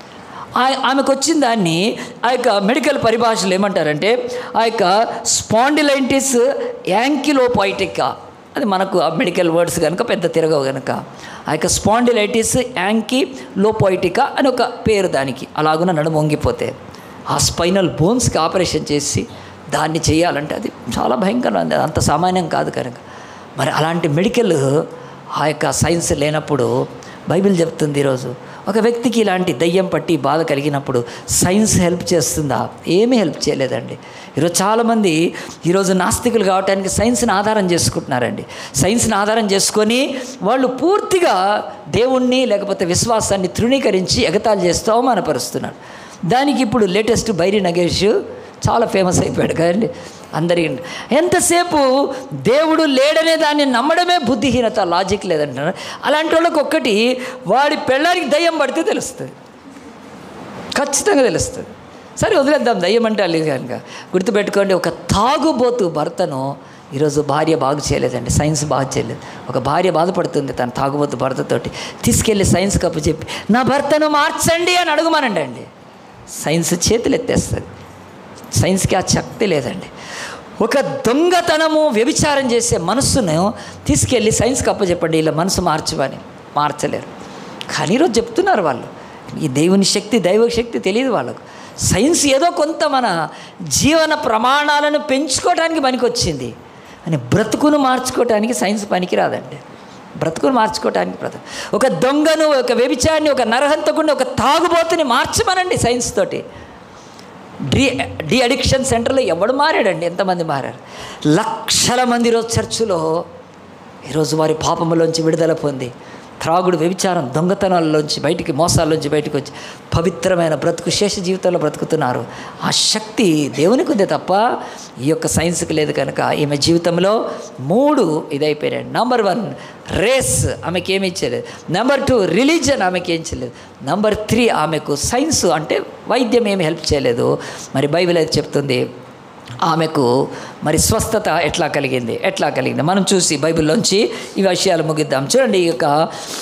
ఆ- ఆమెకు వచ్చిన దాన్ని ఆ యొక్క మెడికల్ పరిభాషలు ఏమంటారంటే ఆ యొక్క స్పాండిలైటిస్ యాంకిలోపైటికా అది మనకు ఆ మెడికల్ వర్డ్స్ కనుక పెద్ద తిరగవు కనుక ఆ యొక్క స్పాండిలైటిస్ యాంకి లోపోయిటికా అని ఒక పేరు దానికి అలాగున నడుము వంగిపోతే ఆ స్పైనల్ బోన్స్కి ఆపరేషన్ చేసి దాన్ని చేయాలంటే అది చాలా భయంకరం అది అంత సామాన్యం కాదు కనుక మరి అలాంటి మెడికల్ ఆ యొక్క సైన్స్ లేనప్పుడు బైబిల్ చెప్తుంది ఈరోజు ఒక వ్యక్తికి ఇలాంటి దయ్యం పట్టి బాధ కలిగినప్పుడు సైన్స్ హెల్ప్ చేస్తుందా ఏమీ హెల్ప్ చేయలేదండి ఈరోజు చాలామంది ఈరోజు నాస్తికులు కావటానికి సైన్స్ని ఆధారం చేసుకుంటున్నారండి సైన్స్ని ఆధారం చేసుకొని వాళ్ళు పూర్తిగా దేవుణ్ణి లేకపోతే విశ్వాసాన్ని తృణీకరించి ఎగతాళి చేస్తూ అవమానపరుస్తున్నారు దానికి ఇప్పుడు లేటెస్ట్ బైరి నగేష్ చాలా ఫేమస్ అయిపోయాడు కదండి అందరి ఎంతసేపు దేవుడు లేడనే దాన్ని నమ్మడమే బుద్ధిహీనత లాజిక్ లేదంటున్నారు అలాంటి వాళ్ళకి ఒక్కటి వాడి పెళ్ళానికి దయ్యం పడితే తెలుస్తుంది ఖచ్చితంగా తెలుస్తుంది సరే వదిలేద్దాం దయ్యం అంటే లేదు కనుక గుర్తుపెట్టుకోండి ఒక తాగుబోతు భర్తను ఈరోజు భార్య బాగు చేయలేదండి సైన్స్ బాగు చేయలేదు ఒక భార్య బాధపడుతుంది తన తాగుబోతు భర్తతోటి తీసుకెళ్ళి సైన్స్ కప్పు చెప్పి నా భర్తను మార్చండి అని అడుగుమానండి అండి సైన్స్ చేతులు ఎత్తేస్తుంది సైన్స్కి ఆ శక్తి లేదండి ఒక దొంగతనము వ్యభిచారం చేసే మనస్సును తీసుకెళ్ళి సైన్స్కి అప్పచెప్పండి ఇలా మనసు మార్చమని మార్చలేరు కానీ ఈరోజు చెప్తున్నారు వాళ్ళు ఈ దేవుని శక్తి దైవ శక్తి తెలియదు వాళ్ళకు సైన్స్ ఏదో కొంత మన జీవన ప్రమాణాలను పెంచుకోవడానికి పనికొచ్చింది అని బ్రతుకును మార్చుకోవటానికి సైన్స్ పనికిరాదండి బ్రతుకును మార్చుకోవటానికి బ్రతుకు ఒక దొంగను ఒక వ్యభిచారిని ఒక నరహంతకుండా ఒక తాగుబోతుని మార్చమనండి సైన్స్ తోటి డి డి అడిక్షన్ సెంటర్లో ఎవడు మారాడండి ఎంతమంది మారారు లక్షల మంది రోజు చర్చిలో ఈరోజు వారి పాపములోంచి విడుదల పొంది త్రాగుడు వ్యభిచారం దొంగతనాల్లోంచి బయటికి మోసాల్లోంచి బయటికి వచ్చి పవిత్రమైన బ్రతుకు శేష జీవితంలో బ్రతుకుతున్నారు ఆ శక్తి దేవునికి ఉంది తప్ప ఈ యొక్క సైన్స్కి లేదు కనుక ఈమె జీవితంలో మూడు ఇదైపోయినాయి నంబర్ వన్ రేస్ ఆమెకి ఏమి ఇచ్చలేదు నెంబర్ టూ రిలీజన్ ఆమెకి ఏం చేయలేదు నెంబర్ త్రీ ఆమెకు సైన్స్ అంటే వైద్యం ఏమి హెల్ప్ చేయలేదు మరి బైబిల్ అయితే చెప్తుంది ఆమెకు మరి స్వస్థత ఎట్లా కలిగింది ఎట్లా కలిగింది మనం చూసి బైబిల్లోంచి ఈ విషయాలు ముగిద్దాం చూడండి ఈ యొక్క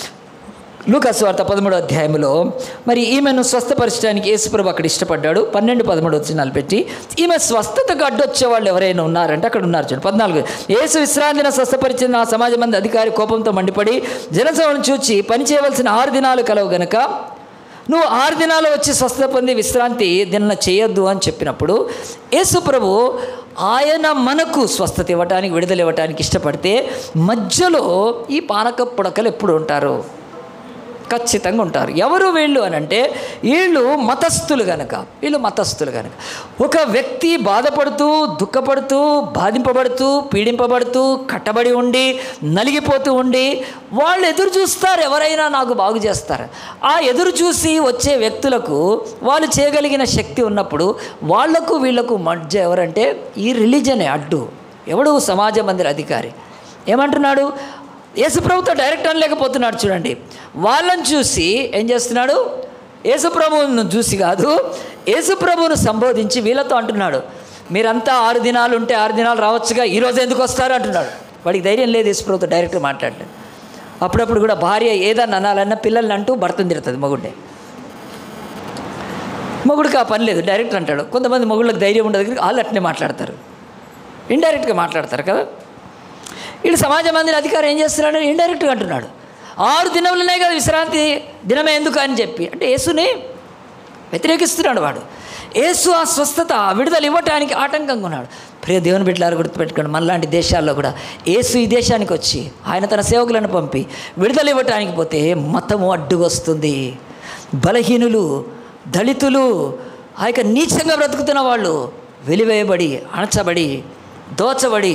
లూకాసు వార్త పదమూడో అధ్యాయంలో మరి ఈమెను స్వస్థపరచడానికి యేసుప్రభు అక్కడ ఇష్టపడ్డాడు పన్నెండు పదమూడు వచ్చినాలు పెట్టి ఈమె స్వస్థతకు అడ్డొచ్చే వాళ్ళు ఎవరైనా ఉన్నారంటే అక్కడ ఉన్నారు చూడండి పద్నాలుగు యేసు విశ్రాంతిన స్వస్థపరిచిన ఆ సమాజ మంది అధికారి కోపంతో మండిపడి జనసభను చూచి పని చేయవలసిన ఆరు దినాలు కలవు గనక నువ్వు ఆరు దినాలు వచ్చి స్వస్థత పొంది విశ్రాంతి దిన చేయొద్దు అని చెప్పినప్పుడు యేసు ప్రభు ఆయన మనకు స్వస్థత ఇవ్వటానికి విడుదల ఇవ్వటానికి ఇష్టపడితే మధ్యలో ఈ పానక పుడకలు ఎప్పుడు ఉంటారు ఖచ్చితంగా ఉంటారు ఎవరు వీళ్ళు అని అంటే వీళ్ళు మతస్థులు గనక వీళ్ళు మతస్థులు గనక ఒక వ్యక్తి బాధపడుతూ దుఃఖపడుతూ బాధింపబడుతూ పీడింపబడుతూ కట్టబడి ఉండి నలిగిపోతూ ఉండి వాళ్ళు ఎదురు చూస్తారు ఎవరైనా నాకు బాగు చేస్తారు ఆ ఎదురు చూసి వచ్చే వ్యక్తులకు వాళ్ళు చేయగలిగిన శక్తి ఉన్నప్పుడు వాళ్లకు వీళ్లకు మధ్య ఎవరంటే ఈ రిలీజనే అడ్డు ఎవడు సమాజ మందిర అధికారి ఏమంటున్నాడు యేసుప్రభుతో డైరెక్ట్ అనలేకపోతున్నాడు చూడండి వాళ్ళని చూసి ఏం చేస్తున్నాడు యేసుప్రభువును చూసి కాదు యేసుప్రభువును సంబోధించి వీళ్ళతో అంటున్నాడు మీరంతా ఆరు దినాలు ఉంటే ఆరు దినాలు రావచ్చుగా ఈరోజు ఎందుకు వస్తారు అంటున్నాడు వాడికి ధైర్యం లేదు యేసుప్రభుతో డైరెక్ట్గా మాట్లాడలేదు అప్పుడప్పుడు కూడా భార్య ఏదన్నా అనాలన్నా పిల్లల్ని అంటూ భర్తను తిడుతుంది మగుడే మొగుడికి ఆ పని లేదు డైరెక్ట్ అంటాడు కొంతమంది మొగుళ్ళకి ధైర్యం ఉండదు కానీ వాళ్ళు అట్నే మాట్లాడతారు ఇండైరెక్ట్గా మాట్లాడతారు కదా వీళ్ళు సమాజ మందిర అధికారం ఏం చేస్తున్నాడు ఇండైరెక్ట్గా అంటున్నాడు ఆరు దినములునే కదా విశ్రాంతి దినమే ఎందుకు అని చెప్పి అంటే యేసుని వ్యతిరేకిస్తున్నాడు వాడు యేసు ఆ స్వస్థత ఆ విడుదల ఇవ్వటానికి ఆటంకంగా ఉన్నాడు ప్రియ దేవుని బిడ్డలారు గుర్తుపెట్టుకోండి మనలాంటి దేశాల్లో కూడా యేసు ఈ దేశానికి వచ్చి ఆయన తన సేవకులను పంపి విడుదల ఇవ్వటానికి పోతే మతము అడ్డుకొస్తుంది బలహీనులు దళితులు ఆ యొక్క నీచంగా బ్రతుకుతున్న వాళ్ళు వెలివేయబడి అణచబడి దోచబడి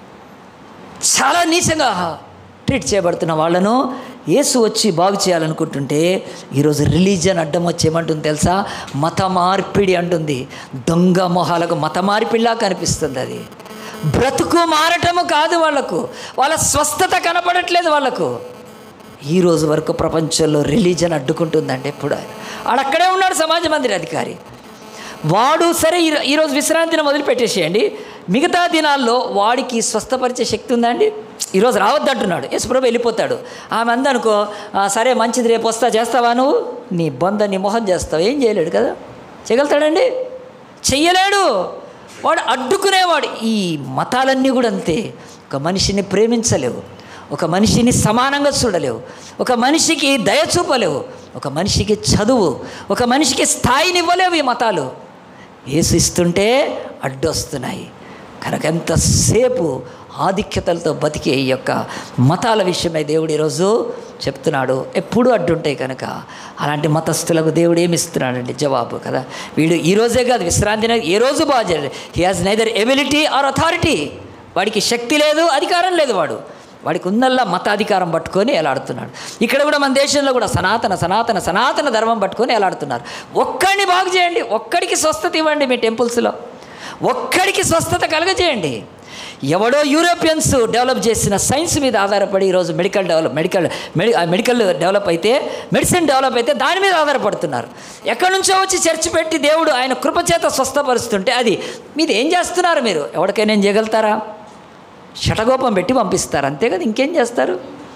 చాలా నీచంగా ట్రీట్ చేయబడుతున్న వాళ్ళను యేసు వచ్చి బాగు చేయాలనుకుంటుంటే ఈరోజు రిలీజియన్ అడ్డం వచ్చి ఏమంటుంది తెలుసా మత మార్పిడి అంటుంది దొంగ మొహాలకు మత మార్పిడిలా కనిపిస్తుంది అది బ్రతుకు మారటము కాదు వాళ్ళకు వాళ్ళ స్వస్థత కనపడట్లేదు వాళ్ళకు ఈ రోజు వరకు ప్రపంచంలో రిలీజన్ అడ్డుకుంటుందండి ఎప్పుడు ఆయన ఆడక్కడే ఉన్నాడు సమాజ మందిర అధికారి వాడు సరే ఈ- ఈరోజు విశ్రాంతిని వదిలిపెట్టేసేయండి మిగతా దినాల్లో వాడికి స్వస్థపరిచే శక్తి ఉందండి ఈరోజు రావద్దంటున్నాడు యశ్వ్రభు వెళ్ళిపోతాడు ఆమె అందనుకో "ఆ, సరే మంచిది రేపు వస్తా చేస్తావా నువ్వు నీ బొంద నీ మొహం చేస్తావు ఏం చేయలేడు కదా చేయగలుగుతాడండి చెయ్యలేడు వాడు అడ్డుకునేవాడు ఈ మతాలన్నీ కూడా అంతే ఒక మనిషిని ప్రేమించలేవు ఒక మనిషిని సమానంగా చూడలేవు ఒక మనిషికి దయ చూపలేవు ఒక మనిషికి చదువు ఒక మనిషికి స్థాయిని ఇవ్వలేవు ఈ మతాలు ఏసు ఇస్తుంటే అడ్డొస్తున్నాయి కనుక ఎంతసేపు ఆధిక్యతలతో బతికే ఈ యొక్క మతాల విషయమై దేవుడు ఈరోజు చెప్తున్నాడు ఎప్పుడూ అడ్డుంటాయి కనుక అలాంటి మతస్థులకు దేవుడు ఏమి ఇస్తున్నాడండి జవాబు కదా వీడు ఈ రోజే కాదు విశ్రాంతిని ఏ రోజు బాగా చేయలేదు he has neither ability or authority వాడికి శక్తి లేదు అధికారం లేదు వాడు వాడికి ఉన్నల్లా మతాధికారం పట్టుకొని ఎలాడుతున్నాడు ఇక్కడ కూడా మన దేశంలో కూడా సనాతన సనాతన సనాతన ధర్మం పట్టుకొని ఎలాడుతున్నారు ఒక్కడిని బాగు చేయండి ఒక్కడికి స్వస్థత ఇవ్వండి మీ టెంపుల్స్లో ఒక్కడికి స్వస్థత కలగజేయండి ఎవడో యూరోపియన్స్ డెవలప్ చేసిన సైన్స్ మీద ఆధారపడి ఈరోజు మెడికల్ డెవలప్ మెడికల్ మెడి మెడికల్ డెవలప్ అయితే మెడిసిన్ డెవలప్ అయితే దాని మీద ఆధారపడుతున్నారు ఎక్కడి నుంచో వచ్చి చర్చ్ పెట్టి దేవుడు ఆయన కృపచేత స్వస్థపరుస్తుంటే అది మీది ఏం చేస్తున్నారు మీరు ఎవరికైనా ఏం చేయగలుగుతారా శటగోపం పెట్టి పంపిస్తారు అంతే కదా ఇంకేం చేస్తారు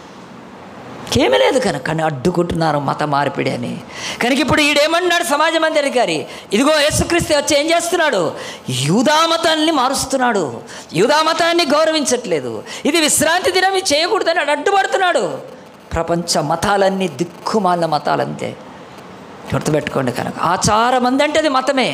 ఏమీ లేదు కనుక కానీ అడ్డుకుంటున్నారు మత మార్పిడి అని కనుక ఇప్పుడు ఈడేమన్నాడు సమాజ మంది అధికారి ఇదిగో యేసుక్రీస్తు వచ్చి ఏం చేస్తున్నాడు యూదామతాన్ని మారుస్తున్నాడు యూదామతాన్ని గౌరవించట్లేదు ఇది విశ్రాంతి దినం ఇది చేయకూడదని ఆడు అడ్డుపడుతున్నాడు ప్రపంచ మతాలన్నీ దిక్కుమాలిన మతాలంతే గుర్తుపెట్టుకోండి కనుక ఆచారం అందంటే అది మతమే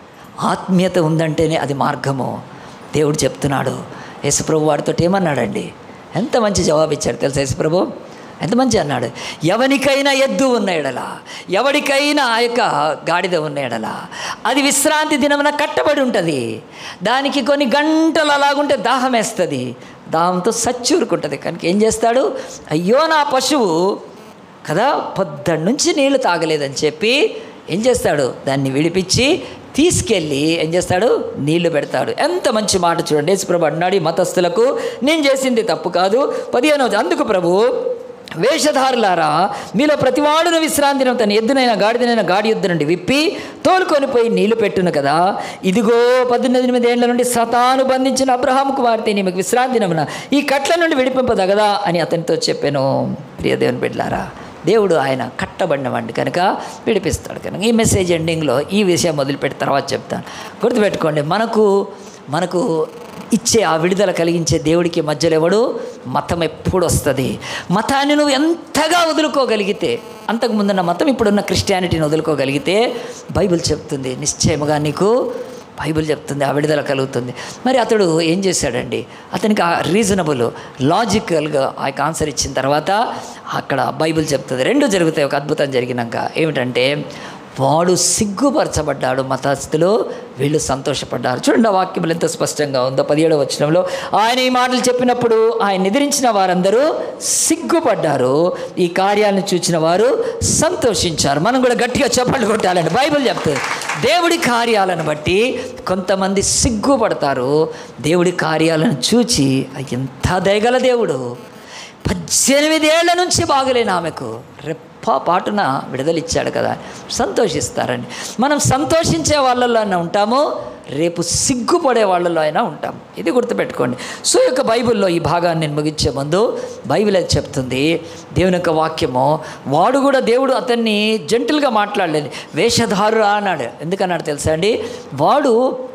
ఆత్మీయత ఉందంటేనే అది మార్గము దేవుడు చెప్తున్నాడు యేసుప్రభు వాడితో ఏమన్నాడండి ఎంత మంచి జవాబు ఇచ్చాడు తెలుసా యేసుప్రభు ఎంత మంచి అన్నాడు ఎవరికైనా ఎద్దు ఉన్న ఎడల ఎవరికైనా ఆ యొక్క గాడిద ఉన్న ఎడల అది విశ్రాంతి దినమున కట్టబడి ఉంటుంది దానికి కొన్ని గంటలు అలాగుంటే దాహం వేస్తుంది దాహంతో సచ్చూరుకుంటుంది కనుక ఏం చేస్తాడు అయ్యో నా పశువు కదా పొద్దున్న నుంచి నీళ్లు తాగలేదని చెప్పి ఏం చేస్తాడు దాన్ని విడిపించి తీసుకెళ్ళి ఏం చేస్తాడు నీళ్లు పెడతాడు ఎంత మంచి మాట చూడండి యేసుప్రభు అన్నాడు ఈ మతస్థులకు నేను చేసింది తప్పు కాదు పదిహేనవ అందుకు ప్రభు వేషధారులారా మీలో ప్రతివాడును విశ్రాంతిని తన ఎద్దునైన గాడిదనైన గాడి ఎద్దు నుండి విప్పి తోలుకొని పోయి నీళ్లు పెట్టును కదా ఇదిగో పద్దెనిమిది ఎనిమిది ఏళ్ల నుండి సతాను బంధించిన అబ్రహాం కుమార్తె నీకు విశ్రాంతినమున ఈ కట్ల నుండి విడిపింపదగదా అని అతనితో చెప్పాను ప్రియ దేవుని బిడ్డలారా దేవుడు ఆయన కట్టబడినవాడిని కనుక విడిపిస్తాడు కనుక ఈ మెసేజ్ ఎండింగ్లో ఈ విషయం మొదలుపెట్టి తర్వాత చెప్తాను గుర్తుపెట్టుకోండి మనకు మనకు ఇచ్చే ఆ విడుదల కలిగించే దేవుడికి మధ్యలో ఎవడు మతం ఎప్పుడు వస్తుంది మతాన్ని నువ్వు ఎంతగా వదులుకోగలిగితే అంతకుముందున్న మతం ఇప్పుడున్న క్రిస్టియానిటీని వదులుకోగలిగితే బైబిల్ చెప్తుంది నిశ్చయముగా నీకు బైబిల్ చెప్తుంది ఆ విడుదల కలుగుతుంది మరి అతడు ఏం చేశాడండి అతనికి ఆ రీజనబుల్ లాజికల్గా ఆ యొక్క ఆన్సర్ ఇచ్చిన తర్వాత అక్కడ బైబిల్ చెప్తుంది రెండు జరుగుతాయి ఒక అద్భుతం జరిగినాక ఏమిటంటే వాడు సిగ్గుపరచబడ్డాడు మతస్థులు వీళ్ళు సంతోషపడ్డారు చూడండి ఆ వాక్యములు ఎంత స్పష్టంగా ఉందో పదిహేడవ వచనంలో ఆయన ఈ మాటలు చెప్పినప్పుడు ఆయన నిద్రించిన వారందరూ సిగ్గుపడ్డారు ఈ కార్యాలను చూచిన వారు సంతోషించారు మనం కూడా గట్టిగా చప్పట్లు కొట్టాలండి బైబిల్ చెప్తుంది దేవుడి కార్యాలను బట్టి కొంతమంది సిగ్గుపడతారు దేవుడి కార్యాలను చూచి ఎంత దయగల దేవుడు పద్దెనిమిది ఏళ్ల నుంచి బాగలేని ఆమెకు రెప్ప పాటున విడుదలిచ్చాడు కదా సంతోషిస్తారండి మనం సంతోషించే వాళ్ళలో అయినా ఉంటాము రేపు సిగ్గుపడే వాళ్ళలో అయినా ఉంటాం ఇది గుర్తుపెట్టుకోండి సో ఈ యొక్క బైబిల్లో ఈ భాగాన్ని నేను ముగించే ముందు బైబిల్ అది చెప్తుంది దేవుని యొక్క వాక్యము వాడు కూడా దేవుడు అతన్ని జంటిల్గా మాట్లాడలేదు వేషధారురా అన్నాడు ఎందుకన్నాడు తెలుసా అండి వాడు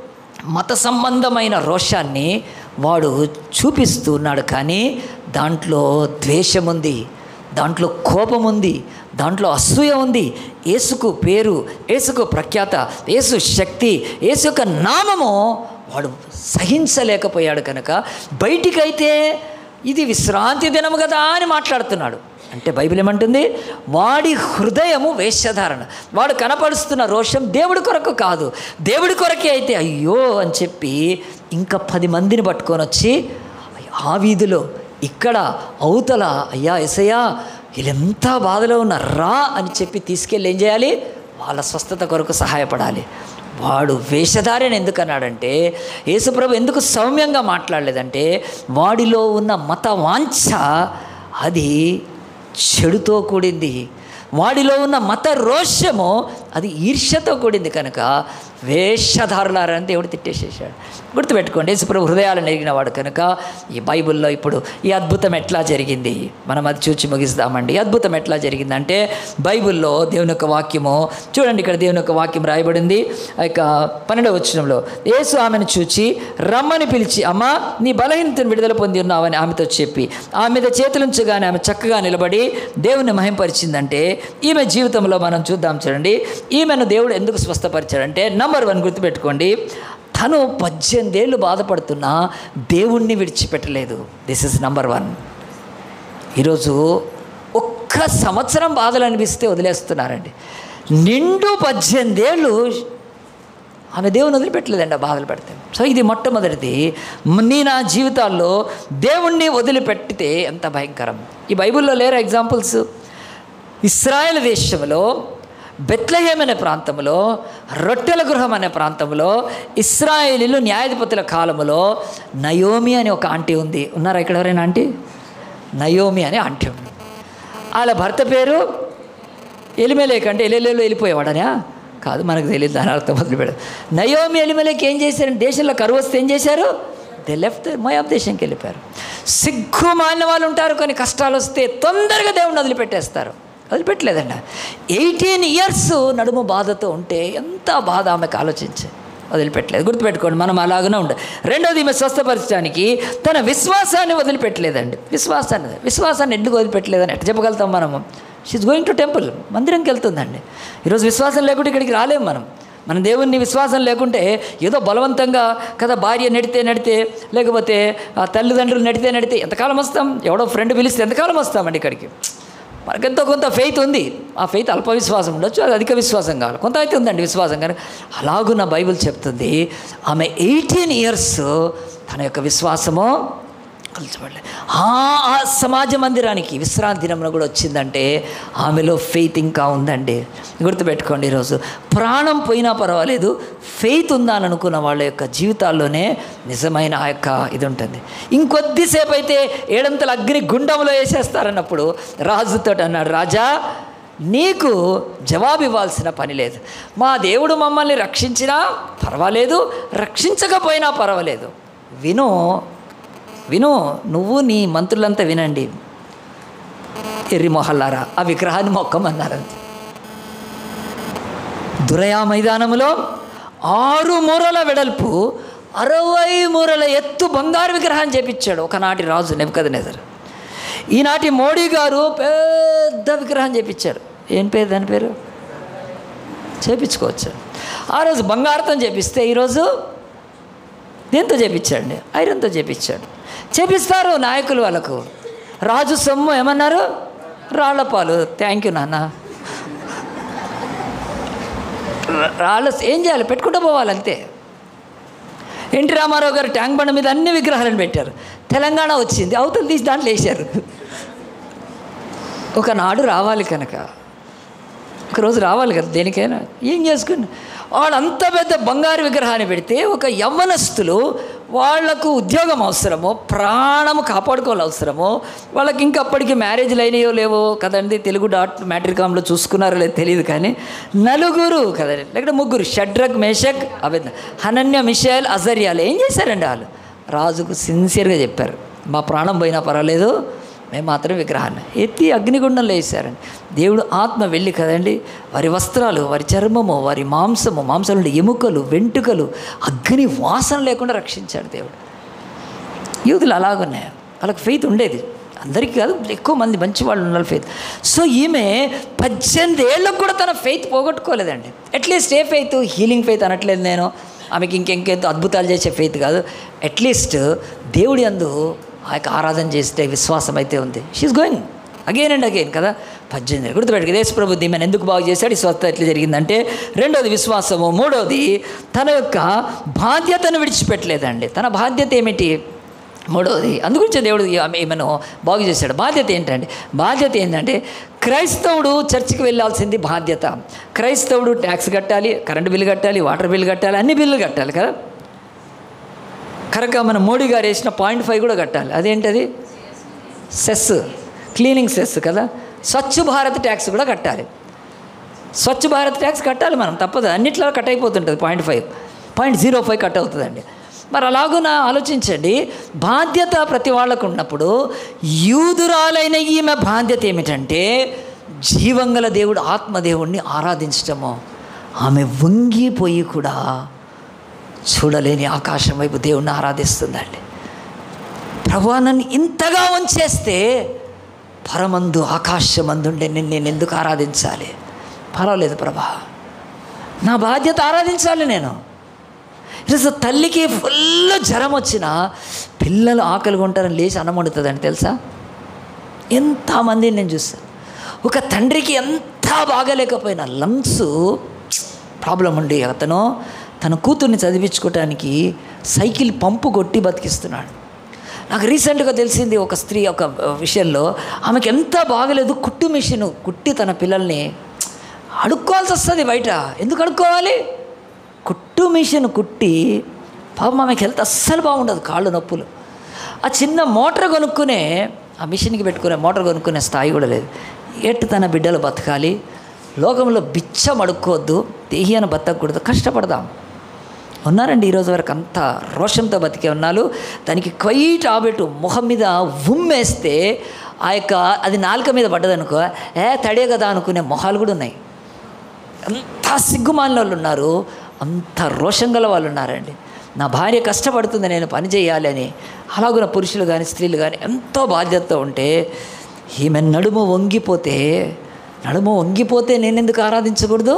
మత సంబంధమైన రోషాన్ని వాడు చూపిస్తూ ఉన్నాడు కానీ దాంట్లో ద్వేషం ఉంది దాంట్లో కోపం ఉంది దాంట్లో అసూయ ఉంది ఏసుకు పేరు ఏసుకు ప్రఖ్యాత ఏసు శక్తి ఏసు యొక్క నామము వాడు సహించలేకపోయాడు కనుక బయటికైతే ఇది విశ్రాంతి దినము కదా అని మాట్లాడుతున్నాడు అంటే బైబిల్ ఏమంటుంది వాడి హృదయము వేషధారణ వాడు కనపరుస్తున్న రోషం దేవుడి కొరకు కాదు దేవుడి కొరకే అయితే అయ్యో అని చెప్పి ఇంకా పది మందిని పట్టుకొని వచ్చి ఆ వీధిలో ఇక్కడ అవతల అయ్యా ఎసయ్యా వీళ్ళెంత బాధలో ఉన్నారు రా అని చెప్పి తీసుకెళ్ళి ఏం చేయాలి వాళ్ళ స్వస్థత కొరకు సహాయపడాలి వాడు వేషధారిని ఎందుకు అన్నాడంటే యేసుప్రభు ఎందుకు సౌమ్యంగా మాట్లాడలేదంటే వాడిలో ఉన్న మత వాంఛ అది చెడుతో కూడింది వాడిలో ఉన్న మత రోషము అది ఈర్ష్యతో కూడింది కనుక వేషధారులారని దేవుడు తిట్టేసేసాడు గుర్తుపెట్టుకోండి యేసుప్రభు హృదయాలను ఎరిగిన వాడు కనుక ఈ బైబిల్లో ఇప్పుడు ఈ అద్భుతం ఎట్లా జరిగింది మనం అది చూచి ముగిస్తామండి ఈ అద్భుతం ఎట్లా జరిగిందంటే బైబిల్లో దేవుని యొక్క వాక్యము చూడండి ఇక్కడ దేవుని యొక్క వాక్యం రాయబడింది ఆ యొక్క పన్నెండవ వచనంలో యేసు ఆమెను చూచి రమ్మని పిలిచి అమ్మ నీ బలహీనతను విడుదల పొంది ఉన్నావని ఆమెతో చెప్పి ఆమె మీద చేతులుంచగానే ఆమె చక్కగా నిలబడి దేవుని మహింపరిచిందంటే ఈమె జీవితంలో మనం చూద్దాం చూడండి ఈమెను దేవుడు ఎందుకు స్వస్థపరిచాడంటే నంబర్ వన్ గుర్తుపెట్టుకోండి తను పద్దెనిమిదేళ్ళు బాధపడుతున్నా దేవుణ్ణి విడిచిపెట్టలేదు దిస్ ఇస్ నంబర్ వన్ ఈరోజు ఒక్క సంవత్సరం బాధలు అనిపిస్తే వదిలేస్తున్నారండి నిండు పద్దెనిమిదేళ్ళు ఆమె దేవుని వదిలిపెట్టలేదండి ఆ బాధలు పెడితే సో ఇది మొట్టమొదటిది నీ నా జీవితాల్లో దేవుణ్ణి వదిలిపెట్టితే ఎంత భయంకరం ఈ బైబిల్లో లేరు ఎగ్జాంపుల్స్ ఇస్రాయేల్ దేశంలో బెత్లహేమ్ అనే ప్రాంతంలో రొట్టెల గృహం అనే ప్రాంతంలో ఇస్రాయేలీలు న్యాయాధిపతుల కాలంలో నయోమి అని ఒక ఆంటీ ఉంది ఉన్నారా ఇక్కడ ఎవరైనా ఆంటీ నయోమి అనే ఆంటీ ఉంది వాళ్ళ భర్త పేరు ఎలిమెలేక్ అంటే ఎలిలేలో వెళ్ళిపోయేవాడనా కాదు మనకు తెలియదు దాని అర్థం మొదలు పెడదు నయోమి ఎలిమెలేక్ ఏం చేశారంటే దేశంలో కరువు వస్తే ఏం చేశారు దే లెఫ్ట్ మోయాబ్ దేశంకి వెళ్ళిపోయారు సిగ్గు మాలిన వాళ్ళు ఉంటారు కొన్ని కష్టాలు వస్తే తొందరగా దేవుడిని వదిలిపెట్టేస్తారు వదిలిపెట్టలేదండి ఎయిటీన్ ఇయర్స్ నడుము బాధతో ఉంటే ఎంత బాధ ఆమెకు ఆలోచించే వదిలిపెట్టలేదు గుర్తుపెట్టుకోండి మనం అలాగనే ఉండ రెండోది ఈమె స్వస్థపరచడానికి తన విశ్వాసాన్ని వదిలిపెట్టలేదండి విశ్వాసాన్ని విశ్వాసాన్ని ఎందుకు వదిలిపెట్టలేదని ఎట్లా చెప్పగలుగుతాం మనము షీఈ్ గోయింగ్ టు టెంపుల్ మందిరంకి వెళ్తుందండి ఈరోజు విశ్వాసం లేకుంటే ఇక్కడికి రాలేము మనం మన దేవుణ్ణి విశ్వాసం లేకుంటే ఏదో బలవంతంగా కదా భార్య నడితే నడితే లేకపోతే ఆ తల్లిదండ్రులు నడితే నడితే ఎంతకాలం వస్తాం ఎవడో ఫ్రెండ్ పిలిస్తే ఎంతకాలం వస్తామండి ఇక్కడికి మనకెంతో కొంత ఫెయిత్ ఉంది ఆ ఫెయిత్ అల్ప విశ్వాసం ఉండొచ్చు అది అధిక విశ్వాసం కావాలి కొంత అయితే ఉందండి విశ్వాసం కానీ అలాగున్న బైబిల్ చెప్తుంది ఆమె ఎయిటీన్ ఇయర్స్ తన యొక్క విశ్వాసము కలుచబడలేదు ఆ ఆ సమాజ మందిరానికి విశ్రాంతి దినంలో కూడా వచ్చిందంటే ఆమెలో ఫెయిత్ ఇంకా ఉందండి గుర్తుపెట్టుకోండి ఈరోజు ప్రాణం పోయినా పర్వాలేదు ఫెయిత్ ఉందా అని అనుకున్న వాళ్ళ యొక్క జీవితాల్లోనే నిజమైన ఆ యొక్క ఇది ఉంటుంది ఇంకొద్దిసేపు అయితే ఏడంతల అగ్ని గుండంలో వేసేస్తారన్నప్పుడు రాజుతో అన్నాడు రాజా నీకు జవాబు ఇవ్వాల్సిన పని లేదు మా దేవుడు మమ్మల్ని రక్షించినా పర్వాలేదు రక్షించకపోయినా పర్వాలేదు విను విను నువ్వు నీ మంత్రులంతా వినండి ఎర్రి మొహల్లారా ఆ విగ్రహాన్ని మొక్కమన్నారంతే దురయా మైదానములో ఆరు మూరల వెడల్పు అరవై మూరల ఎత్తు బంగారు విగ్రహాన్ని చేపించాడు ఒకనాటి రాజు నెమ్మకదనేదరు ఈనాటి మోడీ గారు పెద్ద విగ్రహం చేపించారు ఏం పేరు దాని పేరు చేపించుకోవచ్చు ఆ రోజు బంగారుతో చేపిస్తే ఈరోజు దేంతో చేపించాడండి ఐరన్తో చేపించాడు చేపిస్తారు నాయకులు వాళ్ళకు రాజు సొమ్ము ఏమన్నారు రాళ్లపాలు థ్యాంక్ యూ నాన్న రాళ్ళ ఏం చేయాలి పెట్టుకుంటూ పోవాలి అంతే ఎన్టీ రామారావు గారు ట్యాంక్ బండ మీద అన్ని విగ్రహాలను పెట్టారు తెలంగాణ వచ్చింది అవతలు తీసి దాంట్లో వేశారు ఒకనాడు రావాలి కనుక ఒకరోజు రావాలి కదా దేనికైనా ఏం చేసుకుని వాళ్ళు అంత పెద్ద బంగారు విగ్రహాన్ని పెడితే ఒక యవ్వనస్తులు వాళ్లకు ఉద్యోగం అవసరమో ప్రాణము కాపాడుకోవాలి అవసరమో వాళ్ళకి ఇంకా అప్పటికి మ్యారేజ్లు అయినాయో లేవో కదండి తెలుగు డాట్ మ్యాట్రికామ్లో చూసుకున్నారో లేదో తెలియదు కానీ నలుగురు కదండి లేకపోతే ముగ్గురు షడ్రక్ మేషక్ అబెద్ హనన్య మిషేల్ అజర్యాలు ఏం చేశారండి వాళ్ళు రాజుకు సిన్సియర్గా చెప్పారు మా ప్రాణం పోయినా పర్వాలేదు మేము మాత్రం విగ్రహాన్ని ఎత్తి అగ్నిగుండంలో వేసారండి దేవుడు ఆత్మ వెళ్ళి కదండి వారి వస్త్రాలు వారి చర్మము వారి మాంసము మాంసం నుండి ఎముకలు వెంట్రుకలు అగ్ని వాసన లేకుండా రక్షించాడు దేవుడు యూదులు అలాగున్నాయి వాళ్ళకి ఫెయిత్ ఉండేది అందరికీ కాదు ఎక్కువ మంది మంచి వాళ్ళు ఉన్నారు ఫెయిత్ సో ఈమె పద్దెనిమిది ఏళ్ళకు కూడా తన ఫెయిత్ పోగొట్టుకోలేదండి at least a faith healing faith అనట్లేదు నేను ఆమెకి ఇంకెంకెంతో అద్భుతాలు చేసే ఫెయిత్ కాదు అట్లీస్ట్ దేవుడి అందు ఆ యొక్క ఆరాధన చేస్తే విశ్వాసం అయితే ఉంది she's going again and again కదా పద్దెనిమిది గుర్తుపెట్టుకు దేశ ప్రభు దీమెను ఎందుకు బాగు చేశాడు ఈ స్వస్థ ఎట్లా జరిగిందంటే రెండోది విశ్వాసము మూడోది తన యొక్క బాధ్యతను విడిచిపెట్టలేదండి తన బాధ్యత ఏమిటి మూడవది అందుగురించి దేవుడు ఆమె ఈమెను బాగు చేశాడు బాధ్యత ఏంటంటే బాధ్యత ఏంటంటే క్రైస్తవుడు చర్చికి వెళ్ళాల్సింది బాధ్యత క్రైస్తవుడు ట్యాక్స్ కట్టాలి కరెంటు బిల్లు కట్టాలి వాటర్ బిల్లు కట్టాలి అన్ని బిల్లులు కట్టాలి కదా కరెక్ట్గా మన మోడీ గారు వేసిన పాయింట్ ఫైవ్ కూడా కట్టాలి అదేంటది సెస్ క్లీనింగ్ సెస్ కదా స్వచ్ఛ భారత్ ట్యాక్స్ కూడా కట్టాలి స్వచ్ఛ భారత్ ట్యాక్స్ కట్టాలి మనం తప్పదు అన్నిట్లో కట్ అయిపోతుంటుంది point five point zero five cut అవుతుందండి మరి అలాగున ఆలోచించండి బాధ్యత ప్రతి వాళ్ళకు ఉన్నప్పుడు యూదురాలైన ఈమె బాధ్యత ఏమిటంటే జీవంగల దేవుడు ఆత్మదేవుణ్ణి ఆరాధించటము ఆమె వంగిపోయి కూడా చూడలేని ఆకాశం వైపు దేవుణ్ణి ఆరాధిస్తుందండి ప్రభా నన్ను ఇంతగా ఉంచేస్తే పరమందు ఆకాశమందుండే నిన్ను నేను ఎందుకు ఆరాధించాలి పర్వాలేదు ప్రభా నా బాధ్యత ఆరాధించాలి నేను ఈరోజు తల్లికి ఫుల్ జ్వరం వచ్చినా పిల్లలు ఆకలిగా ఉంటారని లేచి అన్నం వండుతుందని తెలుసా ఎంతమందిని నేను చూస్తాను ఒక తండ్రికి ఎంత బాగలేకపోయినా లంగ్స్ ప్రాబ్లం ఉండి అతను తన కూతుర్ని చదివించుకోవటానికి సైకిల్ పంపు కొట్టి బతికిస్తున్నాడు నాకు రీసెంట్గా తెలిసింది ఒక స్త్రీ ఒక విషయంలో ఆమెకి ఎంత బాగలేదు కుట్టు మిషన్ కుట్టి తన పిల్లల్ని అడుక్కోవాల్సి వస్తుంది బయట ఎందుకు అడుక్కోవాలి కుట్టు మిషన్ కుట్టి పాపం ఆమెకి హెల్త్ అస్సలు బాగుండదు కాళ్ళు నొప్పులు ఆ చిన్న మోటార్ కొనుక్కునే ఆ మిషన్కి పెట్టుకునే మోటార్ కొనుక్కునే స్థాయి కూడా లేదు ఎట్టు తన బిడ్డలు బతకాలి లోకంలో బిచ్చం అడుక్కోవద్దు దేహ్యాన్ని బతకూడదు కష్టపడదాం ఉన్నారండి ఈరోజు వరకు అంత రోషంతో బతికే ఉన్నాలు దానికి క్వైట్ ఆబెట్టు మొహం మీద ఉమ్మేస్తే ఆ యొక్క అది నాలుక మీద పడ్డదనుకో ఏ తడే కదా అనుకునే మొహాలు కూడా ఉన్నాయి అంత సిగ్గుమాలిన వాళ్ళు ఉన్నారు అంత రోషం గల వాళ్ళు ఉన్నారండి నా భార్య కష్టపడుతుంది నేను పని చేయాలి అని అలాగున పురుషులు కానీ స్త్రీలు కానీ ఎంతో బాధ్యతతో ఉంటే ఈమె నడుము వంగిపోతే నడుము వంగిపోతే నేను ఎందుకు ఆరాధించకూడదు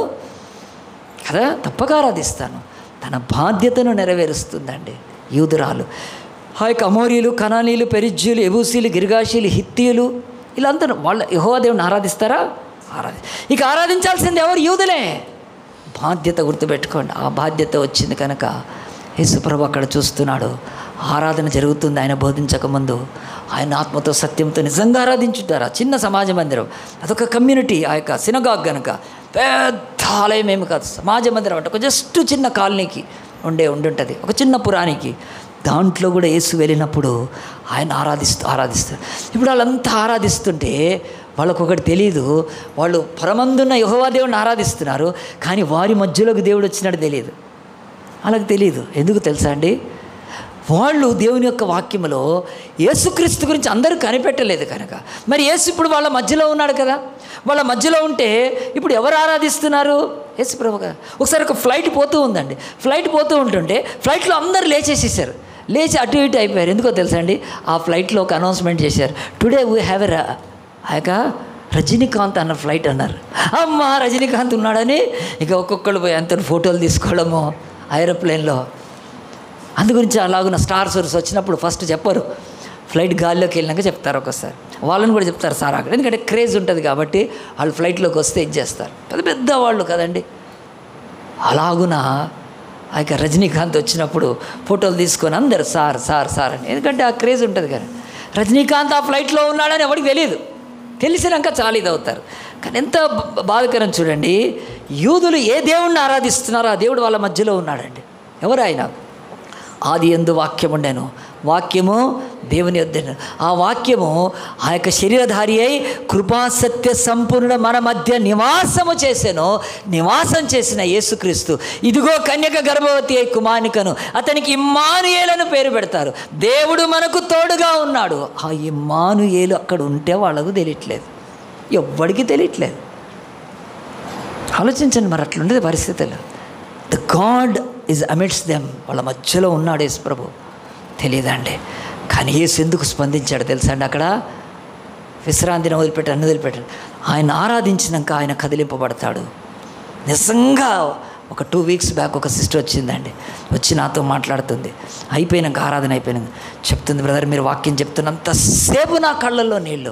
కదా తప్పక ఆరాధిస్తాను తన బాధ్యతను నెరవేరుస్తుందండి యూదురాలు ఆ యొక్క అమోరీలు కనానీలు పెరిజ్జీలు ఎబూసీలు గిరిగాషీలు హిత్తీయులు వీళ్ళంతా వాళ్ళ యహోవా దేవుని ఆరాధిస్తారా ఆరాధి ఇక ఆరాధించాల్సింది ఎవరు యూదులే బాధ్యత గుర్తుపెట్టుకోండి ఆ బాధ్యత వచ్చింది కనుక యేసుప్రభు అక్కడ చూస్తున్నాడు ఆరాధన జరుగుతుంది ఆయన బోధించకముందు ఆయన ఆత్మతో సత్యంతో నిజంగా ఆరాధించుంటారు ఆ చిన్న సమాజ మందిరం అదొక కమ్యూనిటీ ఆ యొక్క సినగాగ్ గనుక పెద్ద ఆలయం ఏమి కాదు సమాజ మందిరం అంటే ఒక జస్ట్ చిన్న కాలనీకి ఉండే ఉండుంటుంది ఒక చిన్న పురానికి దాంట్లో కూడా యేసు వెళ్ళినప్పుడు ఆయన ఆరాధిస్తూ ఆరాధిస్తారు ఇప్పుడు వాళ్ళంతా ఆరాధిస్తుంటే వాళ్ళకు ఒకటి తెలియదు వాళ్ళు పరమందున్న యహోవా దేవుడిని ఆరాధిస్తున్నారు కానీ వారి మధ్యలోకి దేవుడు వచ్చినట్టు తెలియదు వాళ్ళకి తెలియదు ఎందుకు తెలుసా అండి వాళ్ళు దేవుని యొక్క వాక్యములో యేసుక్రీస్తు గురించి అందరూ కనిపెట్టలేదు కనుక మరి యేసు ఇప్పుడు వాళ్ళ మధ్యలో ఉన్నాడు కదా వాళ్ళ మధ్యలో ఉంటే ఇప్పుడు ఎవరు ఆరాధిస్తున్నారు యేసు ప్రభు కదా ఒకసారి ఒక ఫ్లైట్ పోతూ ఉందండి ఫ్లైట్ పోతూ ఉంటుంటే ఫ్లైట్లో అందరూ లేచేసేసారు లేచి అటు ఇటు అయిపోయారు ఎందుకో తెలుసా అండి ఆ ఫ్లైట్లో ఒక అనౌన్స్మెంట్ చేశారు టుడే వీ హ్యావ్ ఎ ఆ యొక్క రజనీకాంత్ అన్న ఫ్లైట్ అన్నారు అమ్మ రజనీకాంత్ ఉన్నాడని ఇక ఒక్కొక్కళ్ళు పోయి అంత ఫోటోలు తీసుకోవడము ఏరోప్లేన్లో అందు గురించి అలాగున్న స్టార్ సోర్స్ వచ్చినప్పుడు ఫస్ట్ చెప్పరు ఫ్లైట్ గాల్లోకి వెళ్ళినాక చెప్తారు ఒకసారి వాళ్ళని కూడా చెప్తారు సార్ అక్కడ ఎందుకంటే క్రేజ్ ఉంటుంది కాబట్టి వాళ్ళు ఫ్లైట్లోకి వస్తే ఇది చేస్తారు పెద్ద పెద్ద వాళ్ళు కదండి అలాగున ఆ యొక్క రజనీకాంత్ వచ్చినప్పుడు ఫోటోలు తీసుకొని అందరు సార్ సార్ సార్ అని ఎందుకంటే ఆ క్రేజ్ ఉంటుంది కదా రజనీకాంత్ ఆ ఫ్లైట్లో ఉన్నాడని ఎవరికి తెలియదు తెలిసినాక చాలా ఇది అవుతారు కానీ ఎంత బ- బాధకరం చూడండి యూదులు ఏ దేవుణ్ణి ఆరాధిస్తున్నారో ఆ దేవుడు వాళ్ళ మధ్యలో ఉన్నాడండి ఎవరు ఆయన ఆది ఎందు వాక్యం ఉండెను వాక్యము దేవుని యొద్దను ఆ వాక్యము ఆ యొక్క శరీరధారి అయి కృపాసత్య సంపూర్ణ మన మధ్య నివాసము చేసెను నివాసం చేసిన యేసుక్రీస్తు ఇదిగో కన్యక గర్భవతి అయి కుమానికను అతనికి ఇమ్మానుయేలను పేరు పెడతారు దేవుడు మనకు తోడుగా ఉన్నాడు ఆ ఇమ్మానుయేలు అక్కడ ఉంటే వాళ్ళకు తెలియట్లేదు ఎవ్వడికి తెలియట్లేదు ఆలోచించండి మరి అట్లుండేది పరిస్థితులు the God is amidst them వాళ్ళ మధ్యలో ఉన్నాడు యేసు ప్రభు తెలియదండి కానీ యేసు ఎందుకు స్పందించాడు తెలుసా అండి అక్కడ విశ్రాంతిని వదిలిపెట్టి అన్ని వదిలిపెట్టాడు ఆయన ఆరాధించినాక ఆయన కదిలింపబడతాడు నిజంగా ఒక టూ వీక్స్ బ్యాక్ ఒక సిస్టర్ వచ్చిందండి వచ్చి నాతో మాట్లాడుతుంది అయిపోయినాక ఆరాధన అయిపోయినాక చెప్తుంది బ్రదర్ మీరు వాక్యం చెప్తున్నంతసేపు నా కళ్ళల్లో నీళ్ళు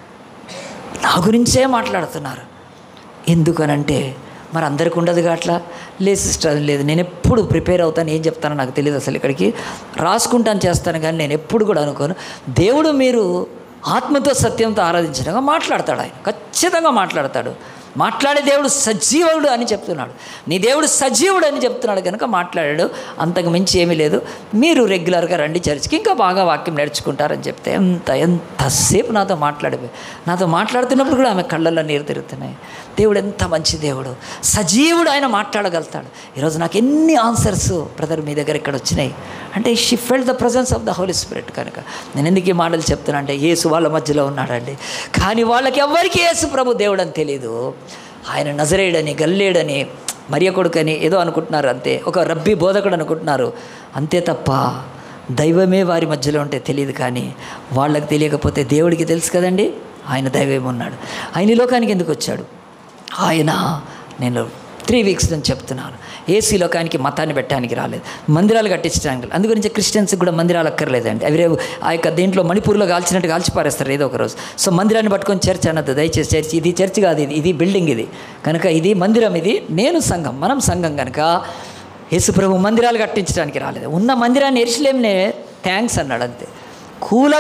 నా గురించే మాట్లాడుతున్నారు ఎందుకనంటే మరి అందరికి ఉండదుగా అట్లా లేదు సిస్టర్ అది లేదు నేను ఎప్పుడు ప్రిపేర్ అవుతాను ఏం చెప్తానో నాకు తెలియదు అసలు ఇక్కడికి రాసుకుంటాను చేస్తాను కానీ నేను ఎప్పుడు కూడా అనుకోను దేవుడు మీరు ఆత్మతో సత్యంతో ఆరాధించడంగా మాట్లాడతాడు ఆయన ఖచ్చితంగా మాట్లాడతాడు మాట్లాడే దేవుడు సజీవుడు అని చెప్తున్నాడు నీ దేవుడు సజీవుడు అని చెప్తున్నాడు కనుక మాట్లాడాడు అంతకు మించి ఏమీ లేదు మీరు రెగ్యులర్గా రండి చర్చికి ఇంకా బాగా వాక్యం నేర్చుకుంటారని చెప్తే ఎంత ఎంతసేపు నాతో మాట్లాడిపోయి నాతో మాట్లాడుతున్నప్పుడు కూడా ఆమె కళ్ళల్లో నీరు తిరుగుతున్నాయి దేవుడు ఎంత మంచి దేవుడు సజీవుడు ఆయన మాట్లాడగలుగుతాడు ఈరోజు నాకు ఎన్ని ఆన్సర్స్ బ్రదర్ మీ దగ్గర ఇక్కడ వచ్చినాయి అంటే she felt the presence of the Holy Spirit కనుక నేను ఎందుకు ఈ మాటలు చెప్తున్నా అంటే యేసు వాళ్ళ మధ్యలో ఉన్నాడండి కానీ వాళ్ళకి ఎవ్వరికి యేసు ప్రభు దేవుడు అని తెలియదు ఆయన నజరేయుడని గల్లేడని మరియ కొడుకని ఏదో అనుకుంటున్నారు అంతే ఒక రబ్బీ బోధకుడు అనుకుంటున్నారు అంతే తప్ప దైవమే వారి మధ్యలో ఉంటే తెలియదు కానీ వాళ్ళకి తెలియకపోతే దేవుడికి తెలుసు కదండి ఆయన దైవం ఉన్నాడు ఆయన ఈ లోకానికి ఎందుకు వచ్చాడు ఆయన నేను త్రీ వీక్స్ నుంచి చెప్తున్నాను ఏసీ లోకానికి మతాన్ని పెట్టడానికి రాలేదు మందిరాలు కట్టించడానికి రాలేదు. అందుగురించి క్రిస్టియన్స్కి కూడా మందిరాలు అక్కర్లేదండి అవి రేవు ఆ యొక్క దీంట్లో మణిపూర్లో కాల్చినట్టు కాల్చి పారేస్తారు ఏదో ఒక రోజు సో మందిరాన్ని పట్టుకొని చర్చ్ అన్నది దయచేసి చర్చ్ ఇది చర్చ్ కాదు ఇది ఇది బిల్డింగ్ ఇది కనుక ఇది మందిరం ఇది నేను సంఘం మనం సంఘం కనుక యేసుప్రభు మందిరాలు కట్టించడానికి రాలేదు ఉన్న మందిరాన్ని ఎరిశలేంనే థ్యాంక్స్ అన్నాడు అంతే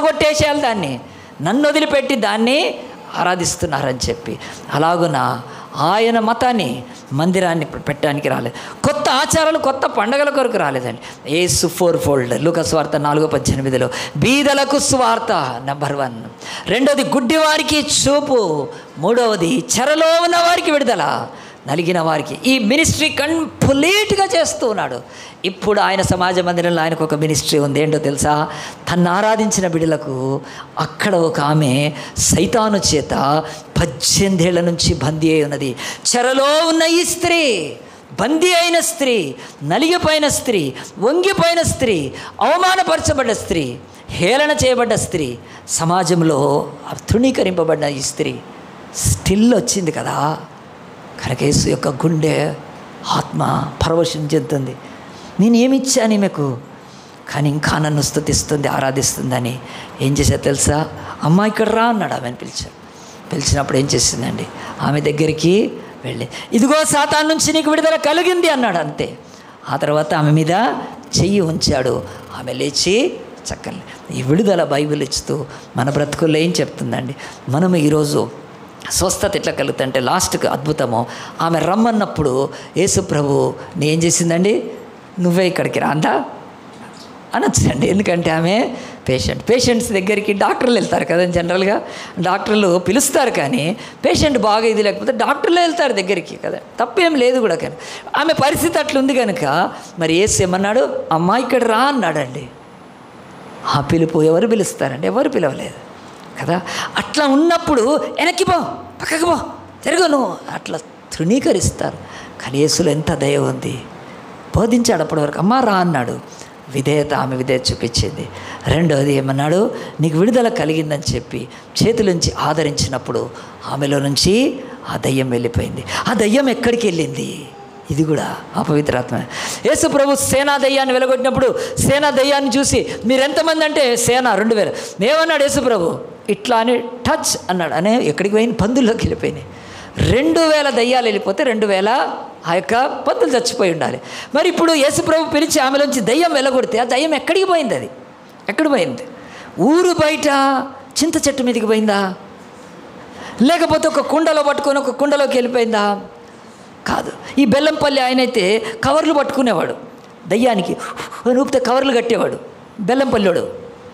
కూలగొట్టేసేయాలి దాన్ని నన్ను వదిలిపెట్టి దాన్ని ఆరాధిస్తున్నారని చెప్పి అలాగున ఆయన మతాన్ని మందిరాన్ని పెట్టడానికి రాలేదు కొత్త ఆచారాలు కొత్త పండగల కొరకు రాలేదండి ఏసు ఫోర్ ఫోల్డ్ లూక స్వార్థ నాలుగో పద్దెనిమిదిలో బీదలకు స్వార్థ నెంబర్ వన్ రెండోది గుడ్డివారికి చూపు మూడవది చెరలో ఉన్న వారికి విడుదల నలిగిన వారికి ఈ మినిస్ట్రీ కంప్లీట్గా చేస్తూ ఉన్నాడు ఇప్పుడు ఆయన సమాజ మందిరంలో ఆయనకు ఒక మినిస్ట్రీ ఉంది ఏంటో తెలుసా తను ఆరాధించిన బిడ్డలకు అక్కడ ఒక ఆమె సైతాను చేత పద్దెనిమిదేళ్ల నుంచి బందీ అయి ఉన్నది చెరలో ఉన్న ఈ స్త్రీ బందీ అయిన స్త్రీ నలిగిపోయిన స్త్రీ వంగిపోయిన స్త్రీ అవమానపరచబడ్డ స్త్రీ హేళన చేయబడ్డ స్త్రీ సమాజంలో తృణీకరింపబడ్డ ఈ స్త్రీ స్టిల్ వచ్చింది కదా కనుక యేసు యొక్క గుండె ఆత్మ పరవశం చెందుతుంది నేను ఏమి ఇచ్చాను ఈమెకు కానీ ఇంకా నన్ను స్థుతిస్తుంది ఆరాధిస్తుందని ఏం చేశా తెలుసా అమ్మ ఇక్కడ రా అన్నాడు ఆమెను పిలిచాడు పిలిచినప్పుడు ఏం చేసిందండి ఆమె దగ్గరికి వెళ్ళి ఇదిగో సాతాన్ నుంచి నీకు విడుదల కలిగింది అన్నాడు అంతే ఆ తర్వాత ఆమె మీద చెయ్యి ఉంచాడు ఆమె లేచి చక్కని ఈ విడుదల బైబిల్ ఇస్తూ మన బ్రతుకుల్లో ఏం చెప్తుందండి మనం ఈరోజు స్వస్థత ఎట్లా కలుగుతుందంటే లాస్ట్కి అద్భుతము ఆమె రమ్మన్నప్పుడు యేసు ప్రభు నీ ఏం చేసిందండి నువ్వే ఇక్కడికి రా అందా అనొచ్చండి ఎందుకంటే ఆమె పేషెంట్ పేషెంట్స్ దగ్గరికి డాక్టర్లు వెళ్తారు కదా జనరల్గా డాక్టర్లు పిలుస్తారు కానీ పేషెంట్ బాగా ఇది లేకపోతే డాక్టర్లే వెళ్తారు దగ్గరికి కదా తప్పేం లేదు కూడా కానీ ఆమె పరిస్థితి అట్లుంది కనుక మరి ఏసు ఏమన్నాడు అమ్మా ఇక్కడ రా అన్నాడండి ఆ పిలుపు ఎవరు పిలుస్తారండి ఎవరు పిలవలేదు కదా అట్లా ఉన్నప్పుడు వెనక్కి పో పక్కకి పో తిరుగు నువ్వు అట్లా తృణీకరిస్తారు కానీ యేసులో ఎంత దయ ఉంది బోధించాడు అప్పటి వరకు అమ్మా రా అన్నాడు విధేయత ఆమె విధేయత చూపించింది రెండవది ఏమన్నాడు నీకు విడుదల కలిగిందని చెప్పి చేతులుంచి ఆదరించినప్పుడు ఆమెలో నుంచి ఆ దయ్యం వెళ్ళిపోయింది ఆ దయ్యం ఎక్కడికి వెళ్ళింది ఇది కూడా అపవిత్రాత్మ యేసు ప్రభు సేనా దయ్యాన్ని వెలగొట్టినప్పుడు సేనా దయ్యాన్ని చూసి మీరు ఎంతమంది అంటే సేన రెండు వేలు ఏమన్నాడు యేసు ప్రభు ఇట్లా అని టచ్ అన్నాడు అనే ఎక్కడికి పోయింది పందుల్లోకి వెళ్ళిపోయినాయి రెండు వేల దయ్యాలు వెళ్ళిపోతే రెండు వేల ఆ యొక్క పందులు చచ్చిపోయి ఉండాలి మరి ఇప్పుడు యేసు ప్రభు పిలిచి ఆమెలోంచి దయ్యం వెళ్ళగొడితే ఆ దయ్యం ఎక్కడికి పోయింది అది ఎక్కడ పోయింది ఊరు బయట చింత చెట్టు మీదకి పోయిందా లేకపోతే ఒక కుండలో పట్టుకొని ఒక కుండలోకి వెళ్ళిపోయిందా కాదు ఈ బెల్లంపల్లి ఆయన అయితే కవర్లు పట్టుకునేవాడు దయ్యానికి ఊపితే కవర్లు కట్టేవాడు బెల్లంపల్లివాడు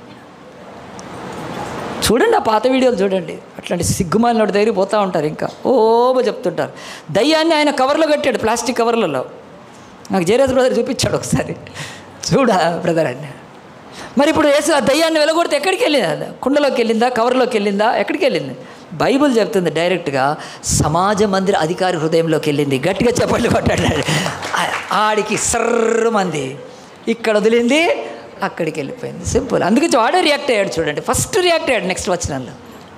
చూడండి ఆ పాత వీడియోలు చూడండి అట్లాంటి సిగ్గుమాలినోడి దగ్గర పోతూ ఉంటారు ఇంకా ఓబో చెప్తుంటారు దయ్యాన్ని ఆయన కవర్లో కట్టాడు ప్లాస్టిక్ కవర్లలో నాకు జయరాజ్ బ్రదర్ చూపించాడు ఒకసారి చూడా బ్రదర్ అని మరి ఇప్పుడు వేసి ఆ దయ్యాన్ని వెలగొడితే ఎక్కడికి వెళ్ళింది అది కుండలోకి వెళ్ళిందా కవర్లోకి వెళ్ళిందా ఎక్కడికి వెళ్ళింది బైబిల్ చెప్తుంది డైరెక్ట్గా సమాజ మందిర అధికారి హృదయంలోకి వెళ్ళింది గట్టిగా చెప్పండి కొట్టాడు ఆ- ఆడికి సర్ర మంది ఇక్కడ వదిలింది అక్కడికి వెళ్ళిపోయింది సింపుల్ అందుకే వాడే రియాక్ట్ అయ్యాడు చూడండి ఫస్ట్ రియాక్ట్ అయ్యాడు నెక్స్ట్ వచ్చినంలో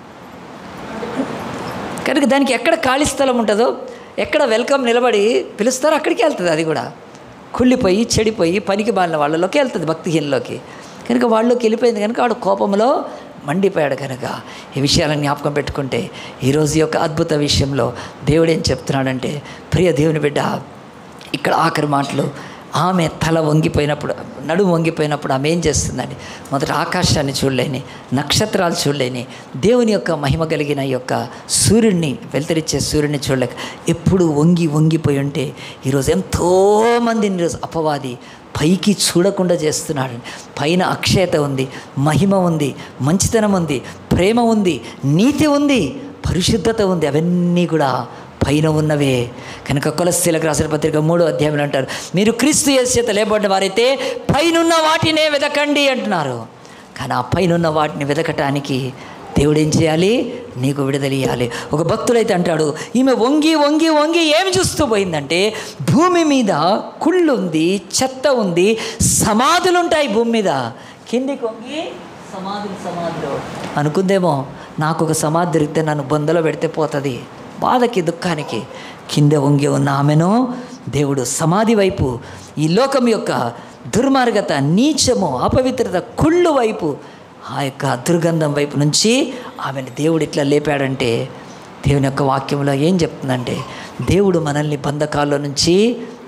కనుక దానికి ఎక్కడ ఖాళీ స్థలం ఉంటుందో ఎక్కడ వెల్కమ్ నిలబడి పిలుస్తారో అక్కడికి వెళ్తుంది అది కూడా కుళ్ళిపోయి చెడిపోయి పనికి మాలిన వాళ్ళలోకి వెళ్తుంది భక్తిహీనలోకి కనుక వాళ్ళలోకి వెళ్ళిపోయింది కనుక వాడు కోపంలో మండిపోయాడు కనుక ఈ విషయాలను జ్ఞాపకం పెట్టుకుంటే ఈరోజు యొక్క అద్భుత విషయంలో దేవుడు ఏం చెప్తున్నాడంటే ప్రియ దేవుని బిడ్డ ఇక్కడ ఆఖరి మాటలు ఆమె తల వంగిపోయినప్పుడు నడుము వంగిపోయినప్పుడు ఆమె ఏం చేస్తుందండి మొదట ఆకాశాన్ని చూడలేని నక్షత్రాలు చూడలేని దేవుని యొక్క మహిమ కలిగిన ఈ యొక్క సూర్యుడిని వెలుతరిచ్చే సూర్యుడిని చూడలేక ఎప్పుడు వంగి వంగిపోయి ఉంటే ఈరోజు ఎంతోమందిని ఈరోజు అపవాది పైకి చూడకుండా చేస్తున్నాడు పైన అక్షయత ఉంది మహిమ ఉంది మంచితనం ఉంది ప్రేమ ఉంది నీతి ఉంది పరిశుద్ధత ఉంది అవన్నీ కూడా పైన ఉన్నవే కనుక కొలస్తీలకు రాసిన పత్రిక మూడో అధ్యాయంలో అంటారు మీరు క్రీస్తు యేసు చేత లేబడిన వారైతే పైనున్న వాటినే వెదకండి అంటున్నారు కానీ ఆ పైనున్న వాటిని వెదకటానికి దేవుడు ఏం చేయాలి నీకు విడుదలియాలి ఒక భక్తుడైతే అంటాడు ఈమె వంగి వంగి వంగి ఏమి చూస్తూ పోయిందంటే భూమి మీద కుళ్ళు ఉంది చెత్త ఉంది సమాధులు ఉంటాయి భూమి మీద కిందికి వంగి సమాధులు సమాధులు అనుకుందేమో నాకు ఒక సమాధి దొరికితే నన్ను బొందలో పెడితే పోతుంది బాధకి దుఃఖానికి కింద వంగి ఉన్న ఆమెను దేవుడు సమాధి వైపు ఈ లోకం యొక్క దుర్మార్గత నీచము అపవిత్రత కుళ్ళు వైపు ఆ యొక్క దుర్గంధం వైపు నుంచి ఆమెను దేవుడు ఇట్లా లేపాడంటే దేవుని యొక్క వాక్యంలో ఏం చెప్తుందంటే దేవుడు మనల్ని బంధకాల్లో నుంచి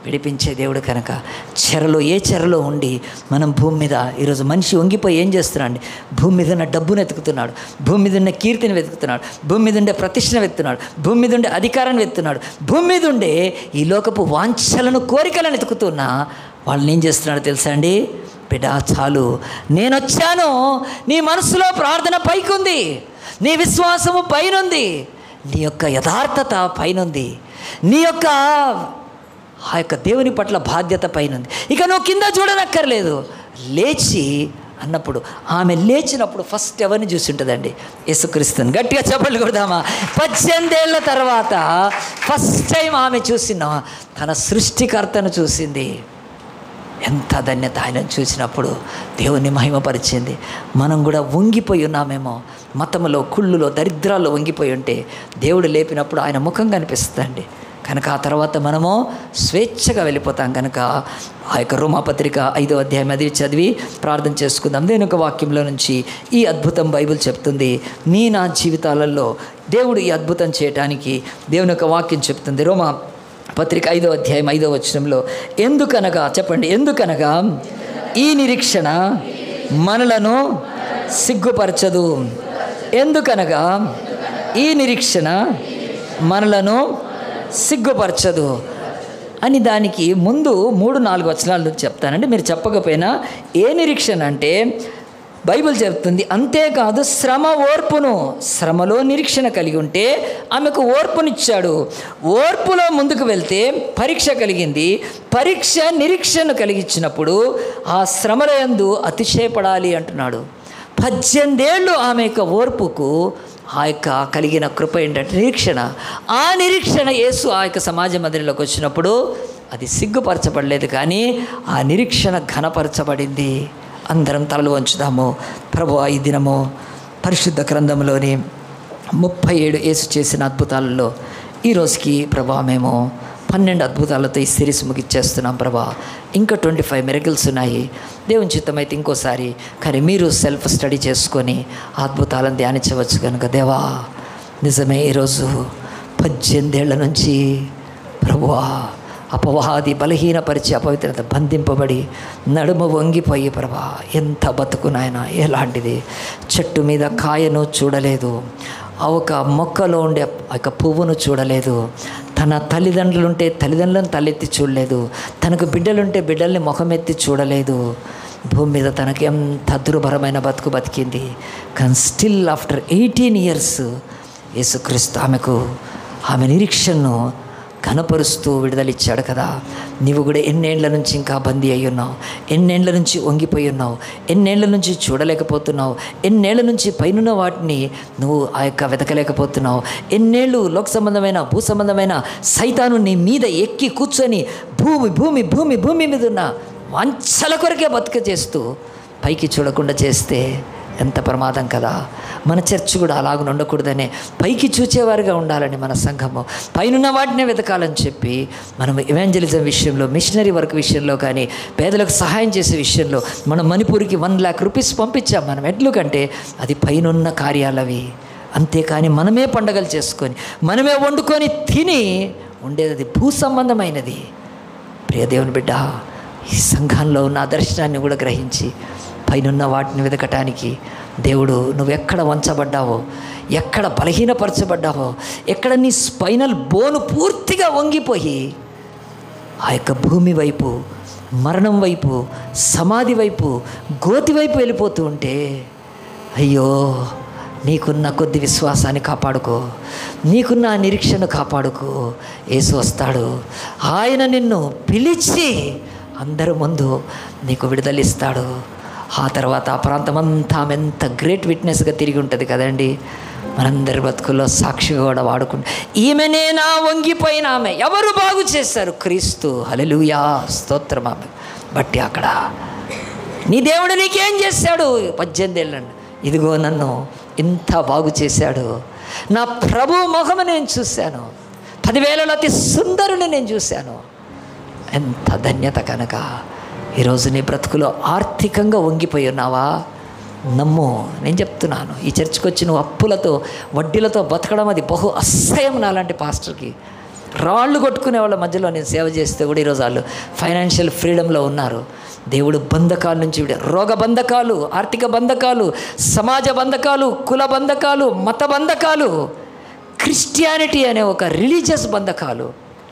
విడిపించే దేవుడు కనుక చెరలో ఏ చెరలో ఉండి మనం భూమి మీద ఈరోజు మనిషి వంగిపోయి ఏం చేస్తున్నాడు భూమి మీద ఉన్న డబ్బును వెతుకుతున్నాడు భూమి మీద ఉన్న కీర్తిని వెతుకుతున్నాడు భూమి మీద ఉండే ప్రతిష్టను వెతుకుతున్నాడు భూమి మీద ఉండే అధికారాన్ని వెతుకుతున్నాడు భూమి మీద ఉండే ఈ లోకపు వాంఛలను కోరికలను వెతుకుతున్నా వాళ్ళని ఏం చేస్తున్నాడు తెలుసా అండి బిడ్డ చాలు నేను వచ్చాను నీ మనసులో ప్రార్థన పైకుంది నీ విశ్వాసము పైనుంది నీ యొక్క యథార్థత పైనుంది నీ యొక్క ఆ యొక్క దేవుని పట్ల బాధ్యత పైనుంది ఇక నువ్వు కింద చూడనక్కర్లేదు లేచి అన్నప్పుడు ఆమె లేచినప్పుడు ఫస్ట్ ఎవరిని చూసి ఉంటుందండి యేసుక్రీస్తుని గట్టిగా చెప్పలు కొడదామా పద్దెనిమిదేళ్ల తర్వాత ఫస్ట్ టైం ఆమె చూసిన తన సృష్టికర్తను చూసింది ఎంత ధన్యత ఆయనను చూసినప్పుడు దేవుణ్ణి మహిమపరిచింది మనం కూడా వంగిపోయి ఉన్నామేమో మతములో కుళ్ళులో దరిద్రాల్లో వంగిపోయి ఉంటే దేవుడు లేపినప్పుడు ఆయన ముఖం కనిపిస్తుందండి కనుక ఆ తర్వాత మనము స్వేచ్ఛగా వెళ్ళిపోతాం కనుక ఆ యొక్క రోమాపత్రిక ఐదో అధ్యాయం అది చదివి ప్రార్థన చేసుకుందాం దేని ఒక వాక్యంలో నుంచి ఈ అద్భుతం బైబిల్ చెప్తుంది మీ నా జీవితాలలో దేవుడు ఈ అద్భుతం చేయటానికి దేవుని యొక్క వాక్యం చెప్తుంది రోమా పత్రిక ఐదో అధ్యాయం ఐదో వచనంలో ఎందుకనగా చెప్పండి ఎందుకనగా ఈ నిరీక్షణ మనలను సిగ్గుపరచదు ఎందుకనగా ఈ నిరీక్షణ మనలను సిగ్గుపరచదు అని దానికి ముందు మూడు నాలుగు వచనాలు చెప్తానండి మీరు చెప్పకపోయినా ఏ నిరీక్షణ అంటే బైబిల్ చెప్తుంది అంతేకాదు శ్రమ ఓర్పును శ్రమలో నిరీక్షణ కలిగి ఉంటే ఆమెకు ఓర్పునిచ్చాడు ఓర్పులో ముందుకు వెళ్తే పరీక్ష కలిగింది పరీక్ష నిరీక్షణ కలిగించినప్పుడు ఆ శ్రమల యందు అతిశయపడాలి అంటున్నాడు పద్దెనిమిదేళ్ళు ఆమె యొక్క ఓర్పుకు ఆ యొక్క కలిగిన కృప ఏంటంటే నిరీక్షణ ఆ నిరీక్షణ యేసు ఆ యొక్క సమాజ మందిరంలోకి వచ్చినప్పుడు అది సిగ్గుపరచబడలేదు కానీ ఆ నిరీక్షణ ఘనపరచబడింది అందరం తలలు వంచుదాము ప్రభు ఈ దినము పరిశుద్ధ గ్రంథంలోని ముప్పై ఏడు యేసు చేసిన అద్భుతాలలో ఈ రోజుకి ప్రభా మేము పన్నెండు అద్భుతాలతో ఈ సిరీస్ ముగిచ్చేస్తున్నాం ప్రభా ఇంకా ట్వంటీ ఫైవ్ మెరకిల్స్ ఉన్నాయి దేవుని చిత్తమైతే ఇంకోసారి కానీ మీరు సెల్ఫ్ స్టడీ చేసుకొని ఆ అద్భుతాలను ధ్యానించవచ్చు కనుక దేవా నిజమే ఈరోజు పద్దెనిమిదేళ్ల నుంచి ప్రభువా అపవాది బలహీనపరిచి అపవిత్రత బంధింపబడి నడుము వంగిపోయి ప్రభా ఎంత బతుకు నాయన ఎలాంటిది చెట్టు మీద కాయను చూడలేదు ఆ ఒక మొక్కలో ఉండే ఆ యొక్క పువ్వును చూడలేదు తన తల్లిదండ్రులు ఉంటే తల్లిదండ్రులను తలెత్తి చూడలేదు తనకు బిడ్డలుంటే బిడ్డల్ని ముఖమెత్తి చూడలేదు భూమి మీద తనకి ఎంత దుర్భరమైన బతుకు బతికింది కానీ స్టిల్ ఆఫ్టర్ ఎయిటీన్ ఇయర్స్ యేసుక్రీస్తు ఆమెకు ఆమె నిరీక్షణను కనపరుస్తూ విడుదలిచ్చాడు కదా నీవు కూడా ఎన్నేళ్ల నుంచి ఇంకా బందీ అయి ఉన్నావు ఎన్నేళ్ల నుంచి వంగిపోయి ఉన్నావు ఎన్నేళ్ల నుంచి చూడలేకపోతున్నావు ఎన్నేళ్ల నుంచి పైనున్న వాటిని నువ్వు ఆ యొక్క వెతకలేకపోతున్నావు ఎన్నేళ్ళు లోక సంబంధమైన భూ సంబంధమైన సైతాను నీ మీద ఎక్కి కూర్చొని భూమి భూమి భూమి భూమి మీద ఉన్న వంచల కొరకే బతుక చేస్తూ పైకి చూడకుండా చేస్తే ఎంత ప్రమాదం కదా మన చర్చ్ కూడా అలాగ ఉండకూడదనే పైకి చూచేవారుగా ఉండాలని మన సంఘము పైనున్న వాటినే వెతకాలని చెప్పి మనం ఇవాంజలిజం విషయంలో మిషనరీ వర్క్ విషయంలో కానీ పేదలకు సహాయం చేసే విషయంలో మనం మణిపూర్కి వన్ ల్యాక్ రూపీస్ పంపించాం మనం ఎట్లుకంటే అది పైనున్న కార్యాలవి అంతేకాని మనమే పండగలు చేసుకొని మనమే వండుకొని తిని ఉండేది అది భూ సంబంధమైనది ప్రియ దేవుని బిడ్డ ఈ సంఘంలో ఉన్న ఆ దర్శనాన్ని కూడా గ్రహించి పైనున్న వాటిని వెతకటానికి దేవుడు నువ్వు ఎక్కడ వంచబడ్డావో ఎక్కడ బలహీనపరచబడ్డావో ఎక్కడ నీ స్పైనల్ బోను పూర్తిగా వంగిపోయి ఆ యొక్క భూమి వైపు మరణం వైపు సమాధి వైపు గోతి వైపు వెళ్ళిపోతూ ఉంటే అయ్యో నీకున్న కొద్ది విశ్వాసాన్ని కాపాడుకో నీకున్న ఆ నిరీక్షణ కాపాడుకో ఏసు వస్తాడు ఆయన నిన్ను పిలిచి అందరి ముందు నీకు విడుదలిస్తాడు ఆ తర్వాత ఆ ప్రాంతం అంతా ఆమె ఎంత గ్రేట్ విట్నెస్గా తిరిగి ఉంటుంది కదండి మనందరి బతుకుల్లో సాక్షిగా కూడా వాడుకుంటు ఈమెనే నా వంగిపోయిన ఆమె ఎవరు బాగు చేశారు క్రీస్తు హలెలుయా స్తోత్రం ఆమె బట్టి అక్కడ నీ దేవుడు నీకేం చేశాడు పద్దెనిమిది ఏళ్ళండి ఇదిగో నన్ను ఇంత బాగు చేశాడు నా ప్రభు ముఖము నేను చూశాను పదివేలలో అతి సుందరుని నేను చూశాను ఎంత ధన్యత కనుక ఈరోజు నీ బ్రతుకులో ఆర్థికంగా వంగిపోయి ఉన్నావా నమ్ము నేను చెప్తున్నాను ఈ చర్చికి వచ్చి నువ్వు అప్పులతో వడ్డీలతో బతకడం అది బహు అసహ్యం నాలాంటి పాస్టర్కి రాళ్ళు కొట్టుకునే వాళ్ళ మధ్యలో నేను సేవ చేస్తే కూడా ఈరోజు వాళ్ళు ఫైనాన్షియల్ ఫ్రీడంలో ఉన్నారు దేవుడు బంధకాల నుంచి విడ రోగ బంధకాలు ఆర్థిక బంధకాలు సమాజ బంధకాలు కుల బంధకాలు మత బంధకాలు క్రిస్టియానిటీ అనే ఒక రిలీజియస్ బంధకాలు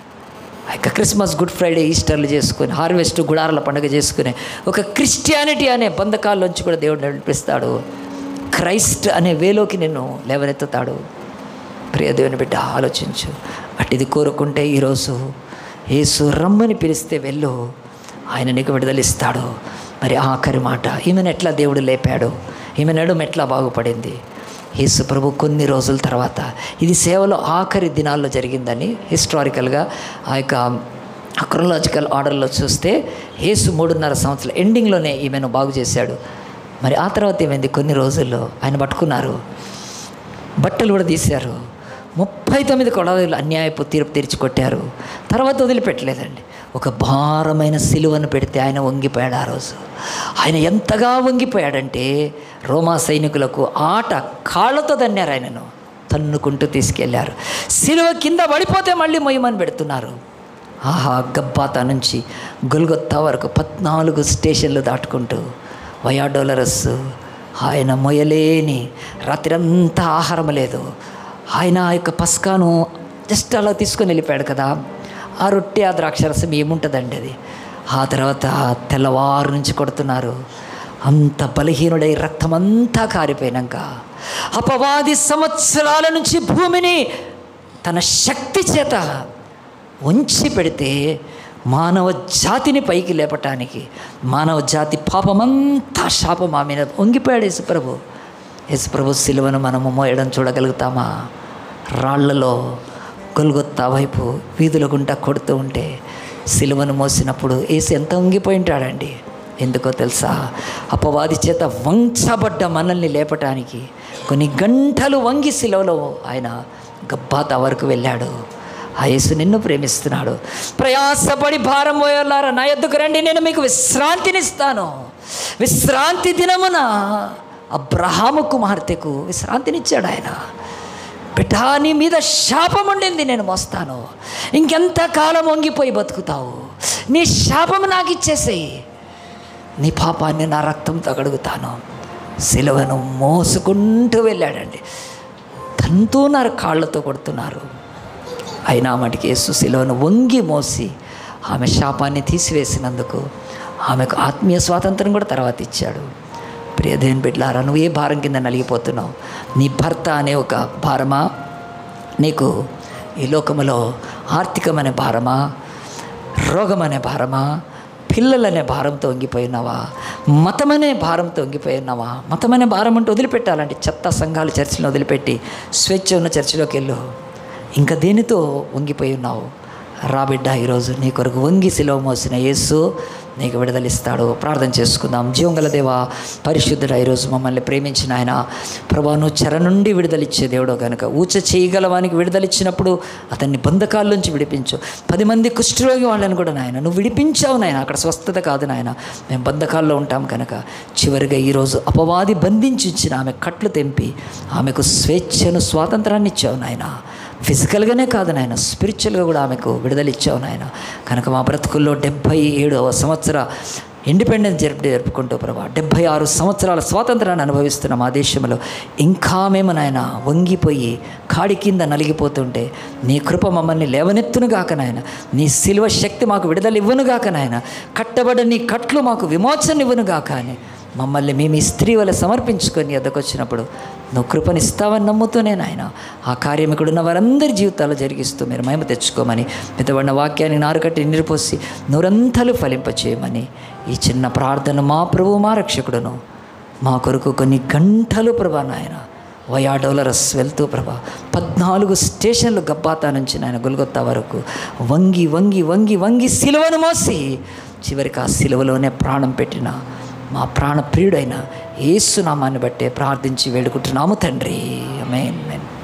ఆ యొక్క క్రిస్మస్ గుడ్ ఫ్రైడే ఈస్టర్లు చేసుకుని హార్వెస్ట్ గుడారాల పండుగ చేసుకుని ఒక క్రిస్టియానిటీ అనే బంధకాల్లోంచి కూడా దేవుడు నడిపిస్తాడు క్రైస్ట్ అనే వేలోకి నిన్ను లేవనెత్తుతాడు ప్రియ దేవుని బిడ్డ ఆలోచించు అట్టిది కోరుకుంటే ఈరోజు యేసు రమ్మని పిలిస్తే వెళ్ళు ఆయన నీకు విడుదలిస్తాడు మరి ఆఖరి మాట ఈమెను ఎట్లా దేవుడు లేపాడు ఈమె నడుము ఎట్లా బాగుపడింది యేసు ప్రభు కొన్ని రోజుల తర్వాత ఇది సేవలో ఆఖరి దినాల్లో జరిగిందని హిస్టారికల్గా ఆ యొక్క అక్రలాజికల్ ఆర్డర్లో చూస్తే యేసు మూడున్నర సంవత్సరాల ఎండింగ్లోనే ఈమెను బాగు చేశాడు మరి ఆ తర్వాత ఏమైంది కొన్ని రోజుల్లో ఆయన పట్టుకున్నారు బట్టలు కూడా తీశారు ముప్పై తొమ్మిది కొడవలు అన్యాయపు తీర్పు తీర్చి కొట్టారు తర్వాత వదిలిపెట్టలేదండి ఒక భారమైన సిలువను పెడితే ఆయన వంగిపోయాడు ఆ రోజు ఆయన ఎంతగా వంగిపోయాడంటే రోమా సైనికులకు ఆట కాళ్ళతో తన్నారు ఆయనను తన్నుకుంటూ తీసుకెళ్లారు సిలువ కింద పడిపోతే మళ్ళీ మొయ్యమని పెడుతున్నారు ఆహా గబ్బాతా నుంచి గొల్గొత్తా వరకు పద్నాలుగు స్టేషన్లు దాటుకుంటూ వయాడోలరస్ ఆయన మొయలేని రాత్రంతా ఆహారం లేదు ఆయన ఆ యొక్క పస్కాను జస్ట్ అలా తీసుకొని వెళ్ళిపోయాడు కదా ఆ రొట్టె ఆ ద్రాక్షరసం ఏముంటుందండి అది ఆ తర్వాత తెల్లవారు నుంచి కొడుతున్నారు అంత బలహీనుడై రక్తం అంతా కారిపోయినాక అపవాది సంవత్సరాల నుంచి భూమిని తన శక్తి చేత ఉంచి పెడితే మానవ జాతిని పైకి లేపటానికి మానవ జాతి పాపమంతా శాపం ఆ మీద వంగిపోయాడు యేసుప్రభు యేసుప్రభు సిలువను మనము మోయడం చూడగలుగుతామా రాళ్లలో గొలుగొత్తా వైపు వీధుల గుంట కొడుతూ ఉంటే సిలువను మోసినప్పుడు ఏసు ఎంత వంగిపోయి ఉంటాడండి ఎందుకో తెలుసా అపవాది చేత వంచబడ్డ మనల్ని లేపటానికి కొన్ని గంటలు వంగి సిలువలో ఆయన గబ్బాత వరకు వెళ్ళాడు ఆ యేసు నిన్ను ప్రేమిస్తున్నాడు ప్రయాసపడి భారం పోయాలారా నా ఎద్దుకు రండి నేను మీకు విశ్రాంతినిస్తాను విశ్రాంతి దినమున అబ్రహాము కుమార్తెకు విశ్రాంతినిచ్చాడు ఆయన బిడ్డా నీ మీద శాపం ఉండింది నేను మోస్తాను ఇంకెంత కాలం వంగిపోయి బతుకుతావు నీ శాపము నాకు ఇచ్చేసేయి నీ పాపాన్ని నా రక్తంతో కడుగుతాను సిలువను మోసుకుంటూ వెళ్ళాడండి తంతున్నారు కాళ్ళతో కొడుతున్నారు అయినా మటుకి యేసు శిలువను వంగి మోసి ఆమె శాపాన్ని తీసివేసినందుకు ఆమెకు ఆత్మీయ స్వాతంత్రం కూడా తర్వాత ఇచ్చాడు ప్రియదేవుని బిడ్డలారా నువ్వు ఏ భారం కింద నలిగిపోతున్నావు నీ భర్త అనే ఒక భారమా నీకు ఈ లోకములో ఆర్థికమనే భారమా రోగం అనే భారమా పిల్లలనే భారంతో వంగిపోయినావా మతమనే భారంతో వంగిపోయినావా మతమనే భారం అంటే వదిలిపెట్టాలంటే చెత్త సంఘాలు చర్చిని వదిలిపెట్టి స్వేచ్ఛ ఉన్న చర్చిలోకి వెళ్ళు ఇంకా దేనితో వంగిపోయి ఉన్నావు రా బిడ్డ ఈరోజు నీ కొరకు వంగి సిలువ మోసిన యేసు నీకు విడుదలిస్తాడు ప్రార్థన చేసుకుందాం జీవంగల దేవ పరిశుద్ధుడ ఈరోజు మమ్మల్ని ప్రేమించిన ఆయన ప్రభా నువ్వు చెర నుండి విడుదలిచ్చే దేవుడు కనుక ఊచ చేయగలవానికి విడుదలిచ్చినప్పుడు అతన్ని బంధకాల నుంచి విడిపించు పది మంది కుష్ఠరోగి వాళ్ళని కూడా నాయన నువ్వు విడిపించావు నాయన అక్కడ స్వస్థత కాదు నాయన మేము బంధకాల్లో ఉంటాం కనుక చివరిగా ఈరోజు అపవాది బంధించి ఇచ్చిన ఆమె కట్లు తెంపి ఆమెకు స్వేచ్ఛను స్వాతంత్రాన్ని ఇచ్చావు నాయన ఫిజికల్గానే కాదు నాయన స్పిరిచువల్గా కూడా ఆమెకు విడుదలిచ్చావు నాయన కనుక మా బ్రతుకుల్లో డెబ్భై ఏడవ సంవత్సర ఇండిపెండెన్స్ జరుపు జరుపుకుంటూ ప్రభా డెబ్భై ఆరు సంవత్సరాల స్వాతంత్రాన్ని అనుభవిస్తున్న మా దేశంలో ఇంకా మేము నాయన వంగిపోయి కాడి కింద నలిగిపోతుంటే నీ కృప మమ్మల్ని లేవనెత్తునుగాక నాయన నీ సిలువ శక్తి మాకు విడుదల ఇవ్వనుగాక నాయన కట్టబడ్డ నీ కట్లు మాకు విమోచన ఇవ్వనుగాక అని మమ్మల్ని మేము ఈ స్త్రీ వల్ల సమర్పించుకొని ఎద్దకొచ్చినప్పుడు నువ్వు కృపనిస్తావని నమ్ముతూనే నాయన ఆ కార్యం ఇక్కడ ఉన్న వారందరి జీవితాలు జరిగిస్తూ మీరు మహిమ తెచ్చుకోమని మితబడిన వాక్యాన్ని నారుకట్టి నిరిపోసి నూరంతలు ఫలింపచేయమని ఈ చిన్న ప్రార్థన మా ప్రభు మా రక్షకుడును మా కొరకు కొన్ని గంటలు ప్రభా నాయన వయా డోలరస్ వెళ్తూ ప్రభా పద్నాలుగు స్టేషన్లు గబ్బాతా నుంచి నాయన గొల్గొత్తా వరకు వంగి వంగి వంగి వంగి సిలువను మోసి చివరికి ఆ సిలువలోనే ప్రాణం పెట్టిన మా ప్రాణ ప్రియుడైన ఏసునామాన్ని బట్టే ప్రార్థించి వేడుకుంటున్నాము తండ్రి అమేన్ మెన్